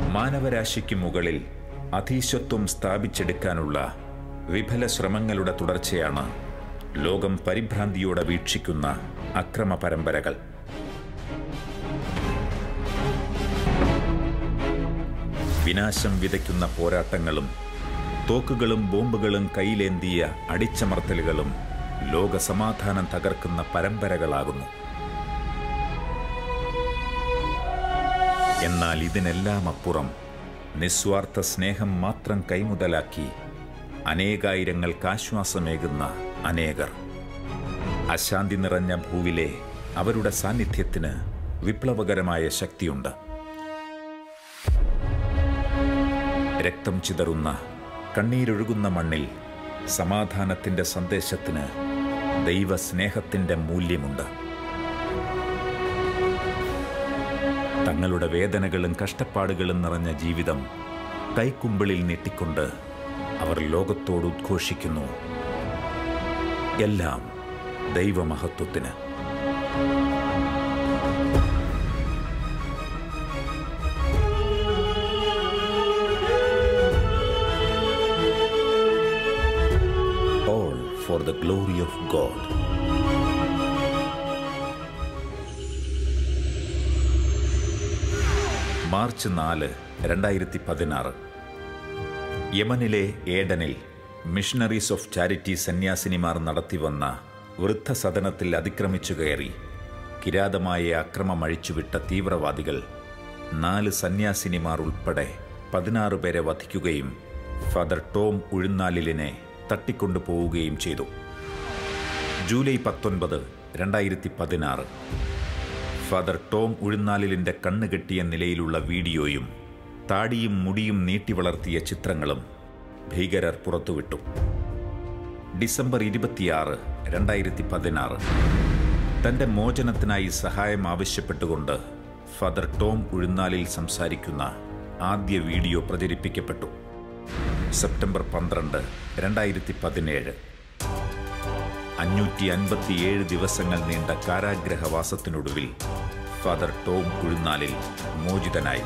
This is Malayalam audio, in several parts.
മാനവരാശിക്ക് മുകളിൽ അധീശത്വം സ്ഥാപിച്ചെടുക്കാനുള്ള വിഫല ശ്രമങ്ങളുടെ തുടർച്ചയാണ് ലോകം പരിഭ്രാന്തിയോടെ വീക്ഷിക്കുന്ന അക്രമ പരമ്പരകൾ വിനാശം വിതയ്ക്കുന്ന പോരാട്ടങ്ങളും തോക്കുകളും ബോംബുകളും കയ്യിലേന്തിയ അടിച്ചമർത്തലുകളും ലോകസമാധാനം തകർക്കുന്ന പരമ്പരകളാകുന്നു എന്നാൽ ഇതിനെല്ലാം അപ്പുറം നിസ്വാർത്ഥ സ്നേഹം മാത്രം കൈമുതലാക്കി അനേകായിരങ്ങൾക്ക് ആശ്വാസമേകുന്ന അനേകർ അശാന്തി നിറഞ്ഞ ഭൂവിലെ അവരുടെ സാന്നിധ്യത്തിന് വിപ്ലവകരമായ ശക്തിയുണ്ട് രക്തം ചിതറുന്ന കണ്ണീരൊഴുകുന്ന മണ്ണിൽ സമാധാനത്തിന്റെ സന്ദേശത്തിന് ദൈവസ്നേഹത്തിന്റെ മൂല്യമുണ്ട് തങ്ങളുടെ വേദനകളും കഷ്ടപ്പാടുകളും നിറഞ്ഞ ജീവിതം കൈക്കുമ്പിളിൽ നീട്ടിക്കൊണ്ട് അവർ ലോകത്തോട് ഉദ്ഘോഷിക്കുന്നു എല്ലാം ദൈവമഹത്വത്തിന് all for the glory of God. March നാല് രണ്ടായിരത്തി പതിനാറ് യമനിലെ ഏഡനിൽ മിഷണറീസ് ഓഫ് ചാരിറ്റി സന്യാസിനിമാർ നടത്തിവന്ന വൃദ്ധസദനത്തിൽ അതിക്രമിച്ചു കയറി കിരാതമായ അക്രമം അഴിച്ചുവിട്ട തീവ്രവാദികൾ നാല് സന്യാസിനിമാർ ഉൾപ്പെടെ പതിനാറ് പേരെ വധിക്കുകയും ഫാദർ ടോം ഉഴുന്നാലിലിനെ തട്ടിക്കൊണ്ടുപോവുകയും ചെയ്തു ജൂലൈ പത്തൊൻപത് രണ്ടായിരത്തി പതിനാറ് ഫാദർ ടോം ഉഴുന്നാലിലിന്റെ കണ്ണുകെട്ടിയ നിലയിലുള്ള വീഡിയോയും താടിയും മുടിയും നീട്ടി വളർത്തിയ ചിത്രങ്ങളും ഭീകരർ പുറത്തുവിട്ടു ഡിസംബർ ഇരുപത്തിയാറ് രണ്ടായിരത്തി പതിനാറ് തന്റെ മോചനത്തിനായി സഹായം ആവശ്യപ്പെട്ടുകൊണ്ട് ഫാദർ ടോം ഉഴുന്നാലിൽ സംസാരിക്കുന്ന ആദ്യ വീഡിയോ പ്രചരിപ്പിക്കപ്പെട്ടു സെപ്റ്റംബർ പന്ത്രണ്ട് രണ്ടായിരത്തി പതിനേഴ് അഞ്ഞൂറ്റി അൻപത്തിയേഴ് ദിവസങ്ങൾ നീണ്ട കാരാഗ്രഹവാസത്തിനൊടുവിൽ ഫാദർ ടോം കുഴുന്നാലിൽ മോചിതനായി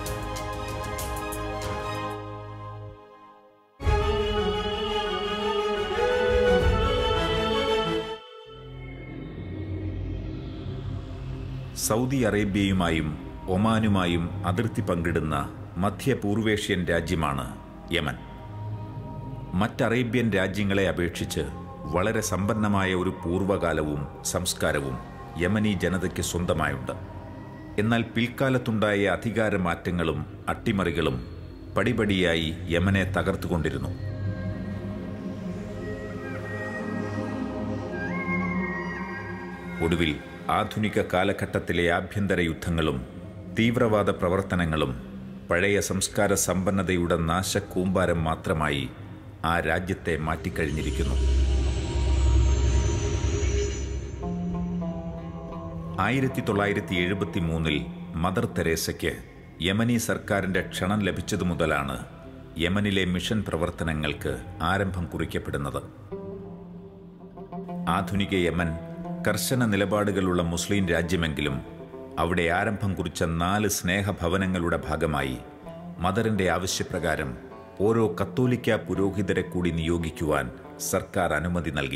സൗദി അറേബ്യയുമായും ഒമാനുമായും അതിർത്തി പങ്കിടുന്ന മധ്യപൂർവേഷ്യൻ രാജ്യമാണ് യമൻ മറ്റ് അറേബ്യൻ രാജ്യങ്ങളെ അപേക്ഷിച്ച് വളരെ സമ്പന്നമായ ഒരു പൂർവ്വകാലവും സംസ്കാരവും യമനി ജനതയ്ക്ക് സ്വന്തമായുണ്ട് എന്നാൽ പിൽക്കാലത്തുണ്ടായ അധികാരമാറ്റങ്ങളും അട്ടിമറികളും പടിപടിയായി യമനെ തകർത്തുകൊണ്ടിരുന്നു ഒടുവിൽ ആധുനിക കാലഘട്ടത്തിലെ ആഭ്യന്തര യുദ്ധങ്ങളും തീവ്രവാദ പ്രവർത്തനങ്ങളും പഴയ സംസ്കാര സമ്പന്നതയുടെ നാശക്കൂമ്പാരം മാത്രമായി ആ രാജ്യത്തെ മാറ്റിക്കഴിഞ്ഞിരിക്കുന്നു ആയിരത്തി തൊള്ളായിരത്തി എഴുപത്തി മൂന്നിൽ മദർ തെരേസയ്ക്ക് യമനി സർക്കാരിന്റെ ക്ഷണം ലഭിച്ചതു മുതലാണ് യമനിലെ മിഷൻ പ്രവർത്തനങ്ങൾക്ക് ആരംഭം കുറിക്കപ്പെടുന്നത് ആധുനിക യമൻ കർശന നിലപാടുകളുള്ള മുസ്ലിം രാജ്യമെങ്കിലും അവിടെ ആരംഭം കുറിച്ച നാല് സ്നേഹഭവനങ്ങളുടെ ഭാഗമായി മദറിന്റെ ആവശ്യപ്രകാരം ഓരോ കത്തോലിക്ക പുരോഹിതരെ കൂടി നിയോഗിക്കുവാൻ സർക്കാർ അനുമതി നൽകി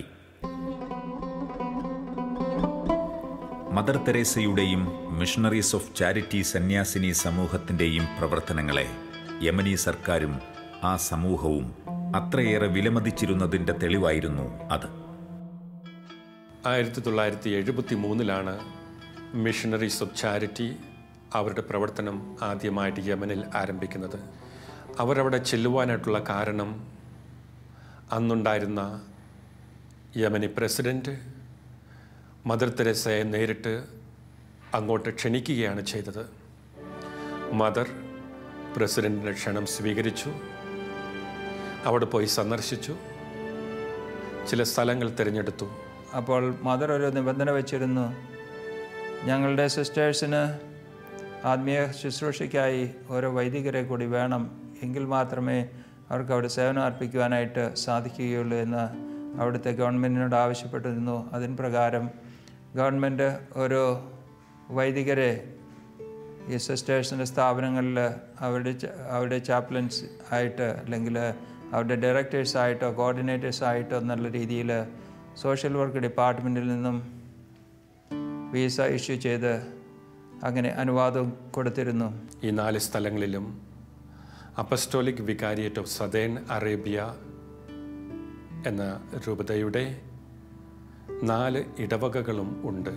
മദർ തെരേസയുടെയും മിഷണറീസ് ഓഫ് ചാരിറ്റി സന്യാസിനി സമൂഹത്തിന്റെയും പ്രവർത്തനങ്ങളെ യമനി സർക്കാരും ആ സമൂഹവും അത്രയേറെ വിലമതിച്ചിരുന്നതിന്റെ തെളിവായിരുന്നു അത് ആയിരത്തി തൊള്ളായിരത്തി എഴുപത്തി മൂന്നിലാണ് മിഷണറീസ് ഓഫ് ചാരിറ്റി അവരുടെ പ്രവർത്തനം ആദ്യമായിട്ട് യമനിൽ ആരംഭിക്കുന്നത് അവരവിടെ ചെല്ലുവാനായിട്ടുള്ള കാരണം അന്നുണ്ടായിരുന്ന യമനി പ്രസിഡൻറ്റ് മദർ തെരേസയെ നേരിട്ട് അങ്ങോട്ട് ക്ഷണിക്കുകയാണ് ചെയ്തത് മദർ പ്രസിഡന്റിൻ്റെ ക്ഷണം സ്വീകരിച്ചു അവിടെ പോയി സന്ദർശിച്ചു ചില സ്ഥലങ്ങൾ തിരഞ്ഞെടുത്തു അപ്പോൾ മദർ ഒരു നിബന്ധന വെച്ചിരുന്നു ഞങ്ങളുടെ സിസ്റ്റേഴ്സിന് ആത്മീയ ശുശ്രൂഷയ്ക്കായി ഓരോ വൈദികരെ കൂടി വേണം എങ്കിൽ മാത്രമേ അവർക്ക് അവിടെ സേവനം അർപ്പിക്കുവാനായിട്ട് സാധിക്കുകയുള്ളൂ എന്ന് അവിടുത്തെ ഗവൺമെൻറ്റിനോട് ആവശ്യപ്പെട്ടിരുന്നു അതിന് പ്രകാരം ഗവൺമെൻറ് ഒരു വൈദികരെ ഈ സിസ്റ്റേഴ്സിൻ്റെ സ്ഥാപനങ്ങളിൽ അവരുടെ ച- അവരുടെ ചാപ്ലൻസ് ആയിട്ട് അല്ലെങ്കിൽ അവരുടെ ഡയറക്ടേഴ്സ് ആയിട്ടോ കോർഡിനേറ്റേഴ്സ് ആയിട്ടോ എന്നുള്ള രീതിയിൽ സോഷ്യൽ വർക്ക് ഡിപ്പാർട്ട്മെൻറ്റിൽ നിന്നും വീസ ഇഷ്യൂ ചെയ്ത് അങ്ങനെ അനുവാദം കൊടുത്തിരുന്നു ഈ നാല് സ്ഥലങ്ങളിലും apostolic vicariate of southern Arabia എന്ന രൂപതയുടെ നാല് ഇടവകകളും ഉണ്ട്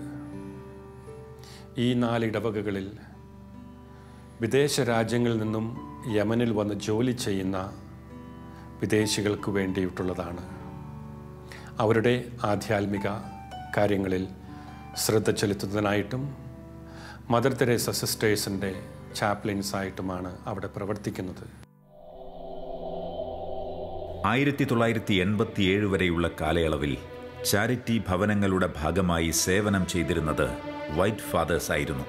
ഈ നാല് ഇടവകകളിൽ വിദേശ രാജ്യങ്ങളിൽ നിന്നും യമനിൽ വന്ന് ജോലി ചെയ്യുന്ന വിദേശികൾക്ക് വേണ്ടിയിട്ടുള്ളതാണ് അവരുടെ ആധ്യാത്മിക കാര്യങ്ങളിൽ ശ്രദ്ധ ചെലുത്തുന്നതിനായിട്ടും മദർ തെരേസ സിസ്റ്റേഴ്സിൻ്റെ ചാപ്ലിൻസ് ആയിട്ടുമാണ് അവിടെ പ്രവർത്തിക്കുന്നത് ആയിരത്തി തൊള്ളായിരത്തി എൺപത്തിയേഴ് വരെയുള്ള കാലയളവിൽ ചാരിറ്റി ഭവനങ്ങളുടെ ഭാഗമായി സേവനം ചെയ്തിരുന്നത് വൈറ്റ് ഫാദേഴ്സ് ആയിരുന്നു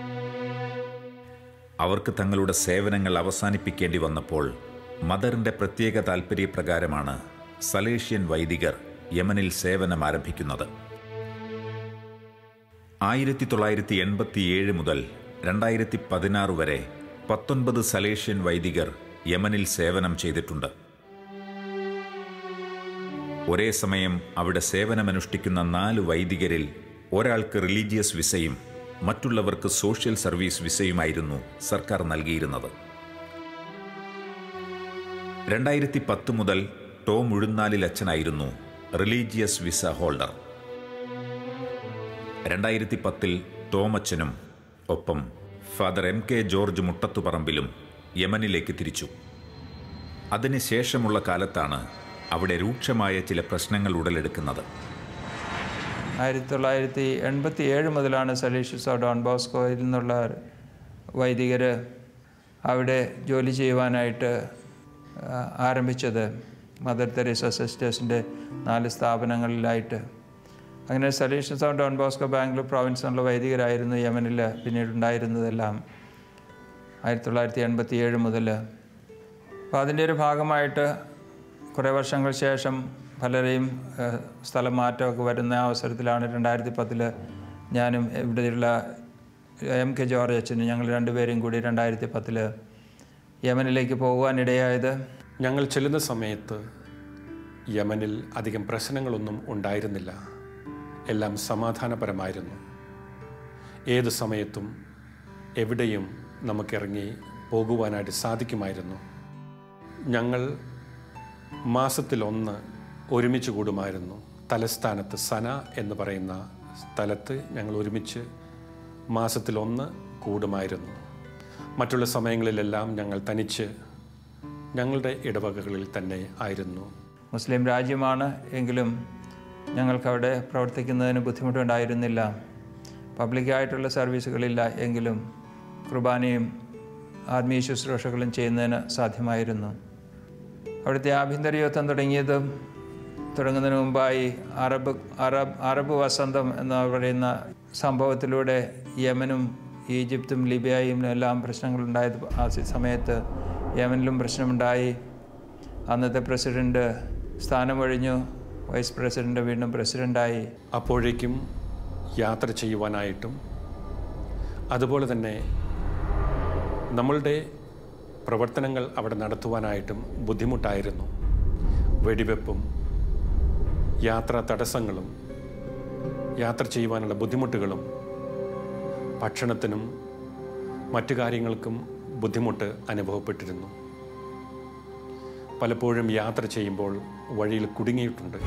അവർക്ക് തങ്ങളുടെ സേവനങ്ങൾ അവസാനിപ്പിക്കേണ്ടി വന്നപ്പോൾ മദറിന്റെ പ്രത്യേക താൽപ്പര്യപ്രകാരമാണ് സലേഷ്യൻ വൈദികർ യമനിൽ സേവനം ആരംഭിക്കുന്നത് ആയിരത്തി തൊള്ളായിരത്തി എൺപത്തിയേഴ് മുതൽ രണ്ടായിരത്തി പതിനാറ് വരെ പത്തൊൻപത് സലേഷ്യൻ വൈദികർ യമനിൽ സേവനം ചെയ്തിട്ടുണ്ട് ഒരേ സമയം അവിടെ സേവനമനുഷ്ഠിക്കുന്ന നാല് വൈദികരിൽ ഒരാൾക്ക് റിലീജിയസ് വിസയും മറ്റുള്ളവർക്ക് സോഷ്യൽ സർവീസ് വിസയുമായിരുന്നു സർക്കാർ നൽകിയിരുന്നത് രണ്ടായിരത്തി പത്ത് മുതൽ ടോം ഉഴുന്നാലിൽ അച്ഛനായിരുന്നു റിലീജിയസ് വിസ ഹോൾഡർ രണ്ടായിരത്തി പത്തിൽ ടോമച്ചനും ഒപ്പം ഫാദർ എം കെ ജോർജ് മുട്ടത്തുപറമ്പിലും യമനിലേക്ക് തിരിച്ചു അതിനുശേഷമുള്ള കാലത്താണ് അവിടെ രൂക്ഷമായ ചില പ്രശ്നങ്ങൾ ഉടലെടുക്കുന്നത് ആയിരത്തി തൊള്ളായിരത്തി എൺപത്തി ഏഴ് മുതലാണ് സലീഷ്യസ് ഡോൺ ബോസ്കോയിൽ നിന്നുള്ള വൈദികർ അവിടെ ജോലി ചെയ്യുവാനായിട്ട് ആ, ആരംഭിച്ചത് മദർ തെരേസ സിസ്റ്റേഴ്സിൻ്റെ നാല് സ്ഥാപനങ്ങളിലായിട്ട് അങ്ങനെ Salesians of Don Bosco Bangalore പ്രോവിൻസിലുള്ള വൈദികരായിരുന്നു യമനിൽ പിന്നീട് ഉണ്ടായിരുന്നതെല്ലാം ആയിരത്തി തൊള്ളായിരത്തി എൺപത്തി ഏഴ് മുതൽ അപ്പോൾ അതിൻ്റെ ഒരു ഭാഗമായിട്ട് കുറേ വർഷങ്ങൾ ശേഷം പലരെയും ഏഹ്, സ്ഥലം മാറ്റമൊക്കെ വരുന്ന അവസരത്തിലാണ് രണ്ടായിരത്തി പത്തിൽ ഞാനും ഇവിടെയുള്ള എം കെ ജോർജ് അച്ഛനും ഞങ്ങൾ രണ്ടുപേരും കൂടി രണ്ടായിരത്തി പത്തിൽ യമനിലേക്ക് പോകുവാനിടയായത് ഞങ്ങൾ ചെല്ലുന്ന സമയത്ത് യമനിൽ അധികം പ്രശ്നങ്ങളൊന്നും ഉണ്ടായിരുന്നില്ല എല്ലാം സമാധാനപരമായിരുന്നു ഏത് സമയത്തും എവിടെയും നമുക്കിറങ്ങി പോകുവാനായിട്ട് സാധിക്കുമായിരുന്നു ഞങ്ങൾ മാസത്തിലൊന്ന് ഒരുമിച്ച് കൂടുമായിരുന്നു തലസ്ഥാനത്ത് സന എന്ന് പറയുന്ന സ്ഥലത്ത് ഞങ്ങൾ ഒരുമിച്ച് മാസത്തിലൊന്ന് കൂടുമായിരുന്നു മറ്റുള്ള സമയങ്ങളിലെല്ലാം ഞങ്ങൾ തനിച്ച് ഞങ്ങളുടെ ഇടവകകളിൽ തന്നെ ആയിരുന്നു മുസ്ലിം രാജ്യമാണ് എങ്കിലും ഞങ്ങൾക്കവിടെ പ്രവർത്തിക്കുന്നതിന് ബുദ്ധിമുട്ടുണ്ടായിരുന്നില്ല പബ്ലിക്കായിട്ടുള്ള സർവീസുകളില്ല എങ്കിലും കുർബാനയും ആത്മീയ ശുശ്രൂഷകളും ചെയ്യുന്നതിന് സാധ്യമായിരുന്നു അവിടുത്തെ ആഭ്യന്തര യുദ്ധം തുടങ്ങിയത് തുടങ്ങുന്നതിന് മുമ്പായി അറബ് അറബ് അറബ് വസന്തം എന്ന് പറയുന്ന സംഭവത്തിലൂടെ യമനും ഈജിപ്തും ലിബിയയും എല്ലാം പ്രശ്നങ്ങളുണ്ടായത് ആ സമയത്ത് യമനിലും പ്രശ്നമുണ്ടായി അന്നത്തെ പ്രസിഡന്റ് സ്ഥാനമൊഴിഞ്ഞു വൈസ് പ്രസിഡന്റ് വീണ്ടും പ്രസിഡന്റായി അപ്പോഴേക്കും യാത്ര ചെയ്യുവാനായിട്ടും അതുപോലെ തന്നെ നമ്മളുടെ പ്രവർത്തനങ്ങൾ അവിടെ നടത്തുവാനായിട്ടും ബുദ്ധിമുട്ടായിരുന്നു വെടിവെപ്പും യാത്രാ തടസ്സങ്ങളും യാത്ര ചെയ്യുവാനുള്ള ബുദ്ധിമുട്ടുകളും ഭക്ഷണത്തിനും മറ്റു കാര്യങ്ങൾക്കും ബുദ്ധിമുട്ട് അനുഭവപ്പെട്ടിരുന്നു പലപ്പോഴും യാത്ര ചെയ്യുമ്പോൾ വഴിയിൽ കുടുങ്ങിയിട്ടുണ്ട്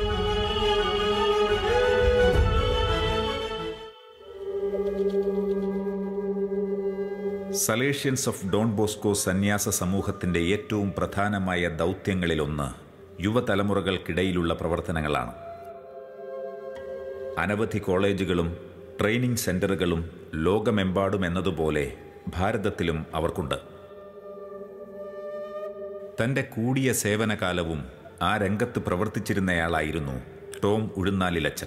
സലേഷ്യൻസ് ഓഫ് ഡോൺ ബോസ്കോ സന്യാസ സമൂഹത്തിന്റെ ഏറ്റവും പ്രധാനമായ ദൗത്യങ്ങളിലൊന്ന് യുവതലമുറകൾക്കിടയിലുള്ള പ്രവർത്തനങ്ങളാണ് അനവധി കോളേജുകളും ട്രെയിനിംഗ് സെന്ററുകളും ലോകമെമ്പാടും എന്നതുപോലെ ഭാരതത്തിലും അവർക്കുണ്ട് തന്റെ കൂടിയ സേവനകാലവും ആ രംഗത്ത് പ്രവർത്തിച്ചിരുന്നയാളായിരുന്നു ടോം ഉഴുന്നാലിലച്ചൻ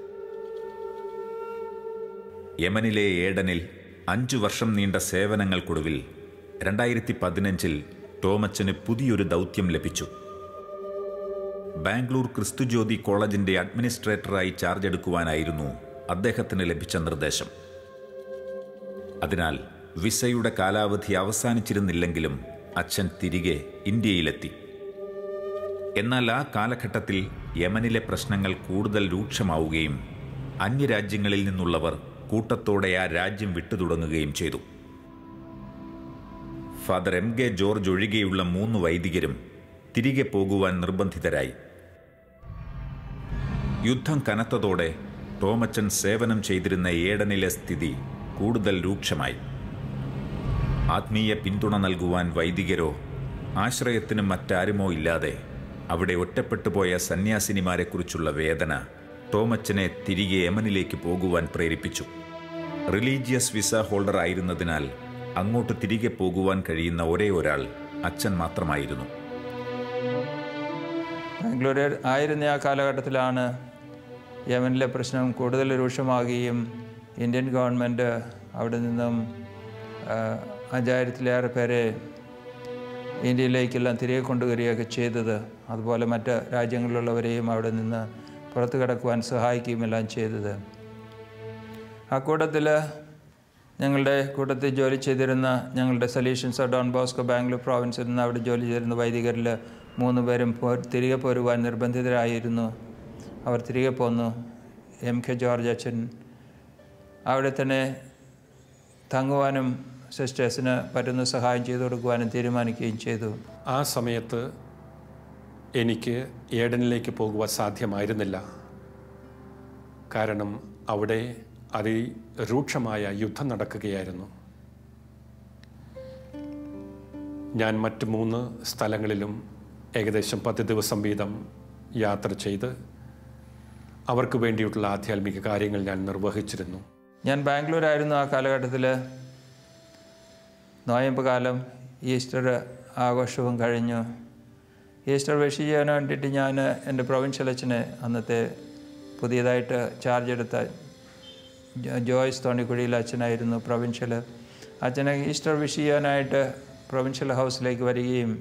യമനിലെ ഏഡനിൽ അഞ്ചു വർഷം നീണ്ട സേവനങ്ങൾക്കൊടുവിൽ രണ്ടായിരത്തി പതിനഞ്ചിൽ ടോമച്ചന് പുതിയൊരു ദൗത്യം ലഭിച്ചു ബാംഗ്ലൂർ ക്രിസ്തുജ്യോതി കോളേജിന്റെ അഡ്മിനിസ്ട്രേറ്ററായി ചാർജ് എടുക്കുവാനായിരുന്നു അദ്ദേഹത്തിന് ലഭിച്ച നിർദ്ദേശം അതിനാൽ വിസയുടെ കാലാവധി അവസാനിച്ചിരുന്നില്ലെങ്കിലും അച്ഛൻ തിരികെ ഇന്ത്യയിലെത്തി എന്നാൽ ആ കാലഘട്ടത്തിൽ യമനിലെ പ്രശ്നങ്ങൾ കൂടുതൽ രൂക്ഷമാവുകയും അന്യരാജ്യങ്ങളിൽ നിന്നുള്ളവർ കൂട്ടത്തോടെ ആ രാജ്യം വിട്ടുതുടങ്ങുകയും ചെയ്തു ഫാദർ എം കെ ജോർജ് ഒഴികെയുള്ള മൂന്ന് വൈദികരും തിരികെ പോകുവാൻ നിർബന്ധിതരായി യുദ്ധം കനത്തതോടെ ടോമച്ചൻ സേവനം ചെയ്തിരുന്ന ഏടനിലെ സ്ഥിതി കൂടുതൽ രൂക്ഷമായി ആത്മീയ പിന്തുണ നൽകുവാൻ വൈദികരോ ആശ്രയത്തിനും മറ്റാരുമോ ഇല്ലാതെ അവിടെ ഒറ്റപ്പെട്ടുപോയ സന്യാസിനിമാരെക്കുറിച്ചുള്ള വേദന ടോമച്ചനെ തിരികെ യമനിലേക്ക് പോകുവാൻ പ്രേരിപ്പിച്ചു റിലീജിയസ് വിസ ഹോൾഡർ ആയിരുന്നതിനാൽ അങ്ങോട്ട് തിരികെ പോകുവാൻ കഴിയുന്ന ഒരേ ഒരാൾ അച്ഛൻ മാത്രമായിരുന്നു ബാംഗ്ലൂരിൽ ആയിരുന്ന ആ കാലഘട്ടത്തിലാണ് യമനിലെ പ്രശ്നം കൂടുതൽ രൂക്ഷമാകുകയും ഇന്ത്യൻ ഗവൺമെൻറ് അവിടെ നിന്നും ആ, അഞ്ചായിരത്തിലേറെ പേരെ ഇന്ത്യയിലേക്കെല്ലാം തിരികെ കൊണ്ടുവരികയൊക്കെ ചെയ്തത് അതുപോലെ മറ്റ് രാജ്യങ്ങളിലുള്ളവരെയും അവിടെ നിന്ന് പുറത്തു കിടക്കുവാൻ സഹായിക്കുകയും എല്ലാം ചെയ്തത് ആ കൂട്ടത്തിൽ ഞങ്ങളുടെ കൂട്ടത്തിൽ ജോലി ചെയ്തിരുന്ന ഞങ്ങളുടെ സൊല്യൂഷൻസ് ഡോൺ ബോസ്കോ ബാംഗ്ലൂർ പ്രോവിൻസിൽ നിന്ന് അവിടെ ജോലി ചെയ്തിരുന്ന വൈദികരിൽ മൂന്ന് പേരും പോ തിരികെ പോരുവാൻ നിർബന്ധിതരായിരുന്നു അവർ തിരികെ പോന്നു എം കെ ജോർജ് അച്ഛൻ അവിടെ തന്നെ തങ്ങുവാനും സിസ്റ്റേഴ്സിന് പറ്റുന്ന സഹായം ചെയ്തു കൊടുക്കുവാനും തീരുമാനിക്കുകയും ചെയ്തു ആ സമയത്ത് എനിക്ക് ഏഡനിലേക്ക് പോകുവാൻ സാധ്യമായിരുന്നില്ല കാരണം അവിടെ അതിരൂക്ഷമായ യുദ്ധം നടക്കുകയായിരുന്നു ഞാൻ മറ്റ് മൂന്ന് സ്ഥലങ്ങളിലും ഏകദേശം പത്ത് ദിവസം വീതം യാത്ര ചെയ്ത് അവർക്ക് വേണ്ടിയിട്ടുള്ള ആധ്യാത്മിക കാര്യങ്ങൾ ഞാൻ നിർവഹിച്ചിരുന്നു ഞാൻ ബാംഗ്ലൂരായിരുന്നു ആ കാലഘട്ടത്തിൽ നോയമ്പ് കാലം ഈസ്റ്റർ ആഘോഷവും കഴിഞ്ഞു ഈസ്റ്റർ വിഷ് ചെയ്യാൻ വേണ്ടിയിട്ട് ഞാൻ എൻ്റെ പ്രൊവിൻഷ്യൽ അച്ഛനെ അന്നത്തെ പുതിയതായിട്ട് ചാർജ് എടുത്ത ജോ- ജോയ്സ് തോണിക്കുഴിയിൽ അച്ഛനായിരുന്നു പ്രൊവിൻഷ്യൽ അച്ഛനെ ഈസ്റ്റർ വിഷ് ചെയ്യാനായിട്ട് പ്രൊവിൻഷ്യൽ ഹൗസിലേക്ക് വരികയും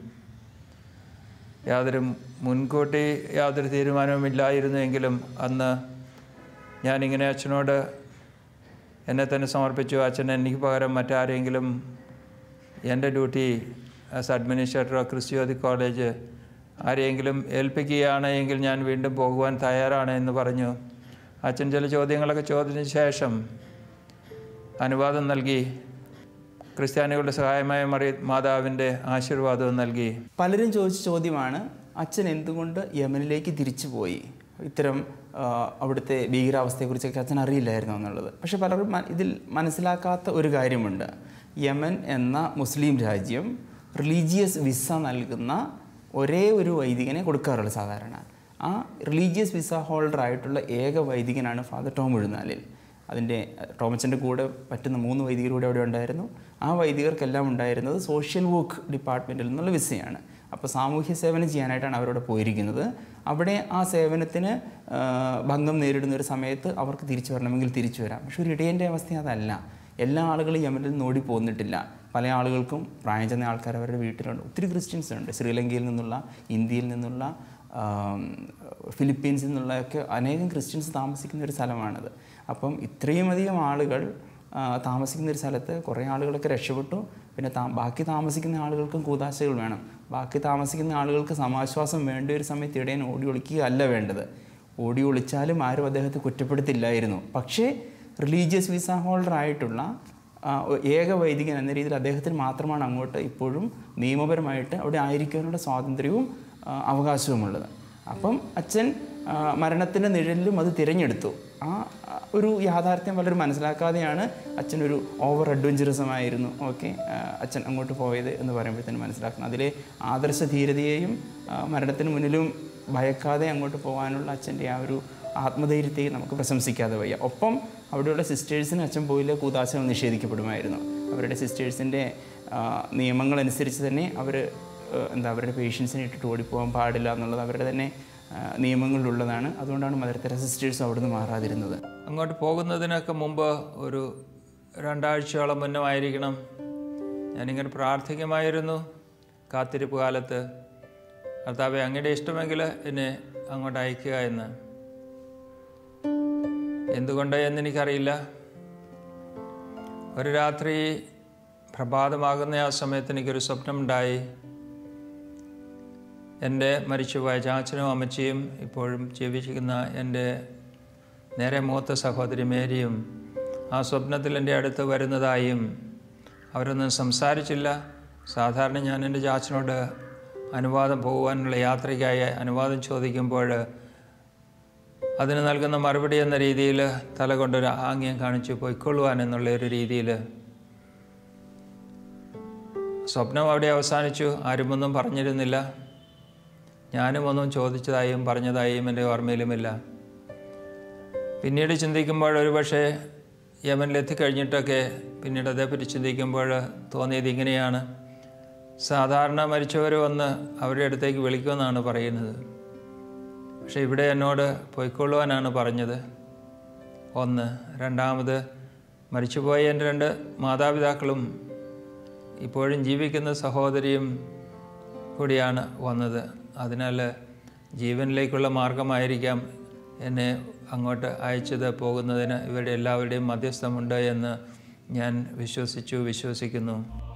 യാതൊരു മുൻകൂട്ടി യാതൊരു തീരുമാനവുമില്ലായിരുന്നുവെങ്കിലും അന്ന് ഞാനിങ്ങനെ അച്ഛനോട് എന്നെ തന്നെ സമർപ്പിച്ചു അച്ഛൻ എനിക്ക് പകരം മറ്റാരെങ്കിലും എൻ്റെ duty as administrator of Kristujyoti college ആരെയെങ്കിലും ഏൽപ്പിക്കുകയാണ് എങ്കിൽ ഞാൻ വീണ്ടും പോകുവാൻ തയ്യാറാണ് എന്ന് പറഞ്ഞു അച്ഛൻ ചില ചോദ്യങ്ങളൊക്കെ ചോദിച്ചതിന് ശേഷം അനുവാദം നൽകി ക്രിസ്ത്യാനികളുടെ സഹായമായ മറി മാതാവിൻ്റെ ആശീർവാദവും നൽകി പലരും ചോദിച്ച ചോദ്യമാണ് അച്ഛൻ എന്തുകൊണ്ട് യമനിലേക്ക് തിരിച്ചു പോയി ഇത്തരം ആ, അവിടുത്തെ ഭീകരാവസ്ഥയെക്കുറിച്ചൊക്കെ അച്ഛൻ അറിയില്ലായിരുന്നു എന്നുള്ളത് പക്ഷെ പലരും മ- ഇതിൽ മനസ്സിലാക്കാത്ത ഒരു കാര്യമുണ്ട് യമൻ എന്ന മുസ്ലിം രാജ്യം റിലീജിയസ് വിസ നൽകുന്ന ഒരേ ഒരു വൈദികനെ കൊടുക്കാറുള്ളൂ സാധാരണ ആ റിലീജിയസ് വിസ ഹോൾഡർ ആയിട്ടുള്ള ഏക വൈദികനാണ് ഫാദർ ടോം ഉഴുന്നാലിൽ അതിൻ്റെ ടോമച്ചൻ്റെ കൂടെ പറ്റുന്ന മൂന്ന് വൈദികർ കൂടെ അവിടെ ഉണ്ടായിരുന്നു ആ വൈദികർക്കെല്ലാം ഉണ്ടായിരുന്നത് സോഷ്യൽ വർക്ക് ഡിപ്പാർട്ട്മെൻറ്റിൽ നിന്നുള്ള വിസയാണ് അപ്പോൾ സാമൂഹ്യ സേവനം ചെയ്യാനായിട്ടാണ് അവരവിടെ പോയിരിക്കുന്നത് അവിടെ ആ സേവനത്തിന് ആ, ഭംഗം നേരിടുന്ന ഒരു സമയത്ത് അവർക്ക് തിരിച്ചു വരണമെങ്കിൽ തിരിച്ചു വരാം പക്ഷെ ഒരു ഇടയൻ്റെ അവസ്ഥ അതല്ല എല്ലാ ആളുകളും യമനിൽ നിന്ന് ഓടി പോന്നിട്ടില്ല പല ആളുകൾക്കും പ്രായം ചെന്ന ആൾക്കാർ അവരുടെ വീട്ടിലുണ്ട് ഒത്തിരി ക്രിസ്ത്യൻസ് ഉണ്ട് ശ്രീലങ്കയിൽ നിന്നുള്ള ഇന്ത്യയിൽ നിന്നുള്ള ആം, ഫിലിപ്പീൻസിൽ നിന്നുള്ളതൊക്കെ അനേകം ക്രിസ്ത്യൻസ് താമസിക്കുന്ന ഒരു സ്ഥലമാണത് അപ്പം ഇത്രയും അധികം ആളുകൾ ആ, താമസിക്കുന്ന ഒരു സ്ഥലത്ത് കുറേ ആളുകളൊക്കെ രക്ഷപ്പെട്ടു പിന്നെ താ ബാക്കി താമസിക്കുന്ന ആളുകൾക്കും കൂതാശകൾ വേണം ബാക്കി താമസിക്കുന്ന ആളുകൾക്ക് സമാശ്വാസം വേണ്ട ഒരു സമയത്ത് ഇടയൻ ഓടി ഒളിക്കുകയല്ല വേണ്ടത് ഓടി ഒളിച്ചാലും ആരും അദ്ദേഹത്തെ കുറ്റപ്പെടുത്തില്ലായിരുന്നു പക്ഷേ റിലീജിയസ് വിസ ഹോൾഡർ ആയിട്ടുള്ള ആ, ഏക വൈദികൻ എന്ന രീതിയിൽ അദ്ദേഹത്തിന് മാത്രമാണ് അങ്ങോട്ട് ഇപ്പോഴും നിയമപരമായിട്ട് അവിടെ ആയിരിക്കാനുള്ള സ്വാതന്ത്ര്യവും ആ, അവകാശവുമുള്ളത് അപ്പം അച്ഛൻ ആ, മരണത്തിൻ്റെ നിഴലിലും അത് തിരഞ്ഞെടുത്തു ആ ആ, ഒരു യാഥാർത്ഥ്യം പലരും മനസ്സിലാക്കാതെയാണ് അച്ഛൻ ഒരു ഓവർ അഡ്വഞ്ചറസമായിരുന്നു ഓക്കെ അച്ഛൻ അങ്ങോട്ട് പോയത് എന്ന് പറയുമ്പോഴത്തേനും മനസ്സിലാക്കുന്നത് അതിലെ ആദർശ ധീരതയെയും ആ, മരണത്തിന് മുന്നിലും ഭയക്കാതെ അങ്ങോട്ട് പോകാനുള്ള അച്ഛൻ്റെ ആ ഒരു ആത്മധൈര്യത്തെയും നമുക്ക് പ്രശംസിക്കാതെ വയ്യ ഒപ്പം അവിടെയുള്ള സിസ്റ്റേഴ്സിന് അച്ഛൻ പോയില്ല കൂതാശം നിഷേധിക്കപ്പെടുമായിരുന്നു അവരുടെ സിസ്റ്റേഴ്സിൻ്റെ നിയമങ്ങളനുസരിച്ച് തന്നെ അവർ എന്താ അവരുടെ പേഷ്യൻസിനെ ഇട്ടിട്ട് ഓടിപ്പോകാൻ പാടില്ല എന്നുള്ളത് അവരുടെ തന്നെ ആ, നിയമങ്ങളിലുള്ളതാണ് അതുകൊണ്ടാണ് മദർ തെരേസ സിസ്റ്റേഴ്സ് അവിടുന്ന് മാറാതിരുന്നത് അങ്ങോട്ട് പോകുന്നതിനൊക്കെ മുമ്പ് ഒരു രണ്ടാഴ്ചയോളം മുന്നമായിരിക്കണം ഞാനിങ്ങനെ പ്രാർത്ഥിക്കുമായിരുന്നു കാത്തിരിപ്പ് കാലത്ത് കർത്താവെ അങ്ങയുടെ ഇഷ്ടമെങ്കിൽ എന്നെ അങ്ങോട്ട് അയക്കുക എന്ന് എന്തുകൊണ്ട് എന്നെനിക്കറിയില്ല ഒരു രാത്രി പ്രഭാതമാകുന്ന ആ സമയത്ത് എനിക്കൊരു സ്വപ്നമുണ്ടായി എൻ്റെ മരിച്ചുപോയ ചാച്ചനും അമ്മച്ചിയും ഇപ്പോഴും ജീവിച്ചിരിക്കുന്ന എൻ്റെ നേരെ മൂത്ത സഹോദരി മേരിയും ആ സ്വപ്നത്തിൽ എൻ്റെ അടുത്ത് വരുന്നതായും അവരൊന്നും സംസാരിച്ചില്ല സാധാരണ ഞാൻ എൻ്റെ ചാച്ചനോട് അനുവാദം പോകുവാനുള്ള യാത്രയ്ക്കായി അനുവാദം ചോദിക്കുമ്പോൾ അതിന് നൽകുന്ന മറുപടി എന്ന രീതിയിൽ തല കൊണ്ടൊരു ആംഗ്യം കാണിച്ചു പൊയ്ക്കൊള്ളുവാൻ എന്നുള്ള ഒരു രീതിയിൽ സ്വപ്നം അവിടെ അവസാനിച്ചു ആരുമൊന്നും പറഞ്ഞിരുന്നില്ല ഞാനും ഒന്നും ചോദിച്ചതായും പറഞ്ഞതായും എൻ്റെ ഓർമ്മയിലുമില്ല പിന്നീട് ചിന്തിക്കുമ്പോൾ ഒരുപക്ഷെ യമനിലെത്തിക്കഴിഞ്ഞിട്ടൊക്കെ പിന്നീട് അതേപ്പറ്റി ചിന്തിക്കുമ്പോൾ തോന്നിയത് ഇങ്ങനെയാണ് സാധാരണ മരിച്ചവർ വന്ന് അവരുടെ അടുത്തേക്ക് വിളിക്കുമെന്നാണ് പറയുന്നത് പക്ഷേ ഇവിടെ എന്നോട് പൊയ്ക്കൊള്ളുവാനാണ് പറഞ്ഞത് ഒന്ന് രണ്ടാമത് മരിച്ചുപോയ എൻ്റെ രണ്ട് മാതാപിതാക്കളും ഇപ്പോഴും ജീവിക്കുന്ന സഹോദരിയും കൂടിയാണ് വന്നത് അതിനാൽ ജീവനിലേക്കുള്ള മാർഗമായിരിക്കാം എന്നെ അങ്ങോട്ട് അയച്ചത് പോകുന്നതിന് ഇവരുടെ എല്ലാവരുടെയും മധ്യസ്ഥമുണ്ട് എന്ന് ഞാൻ വിശ്വസിച്ചു വിശ്വസിക്കുന്നു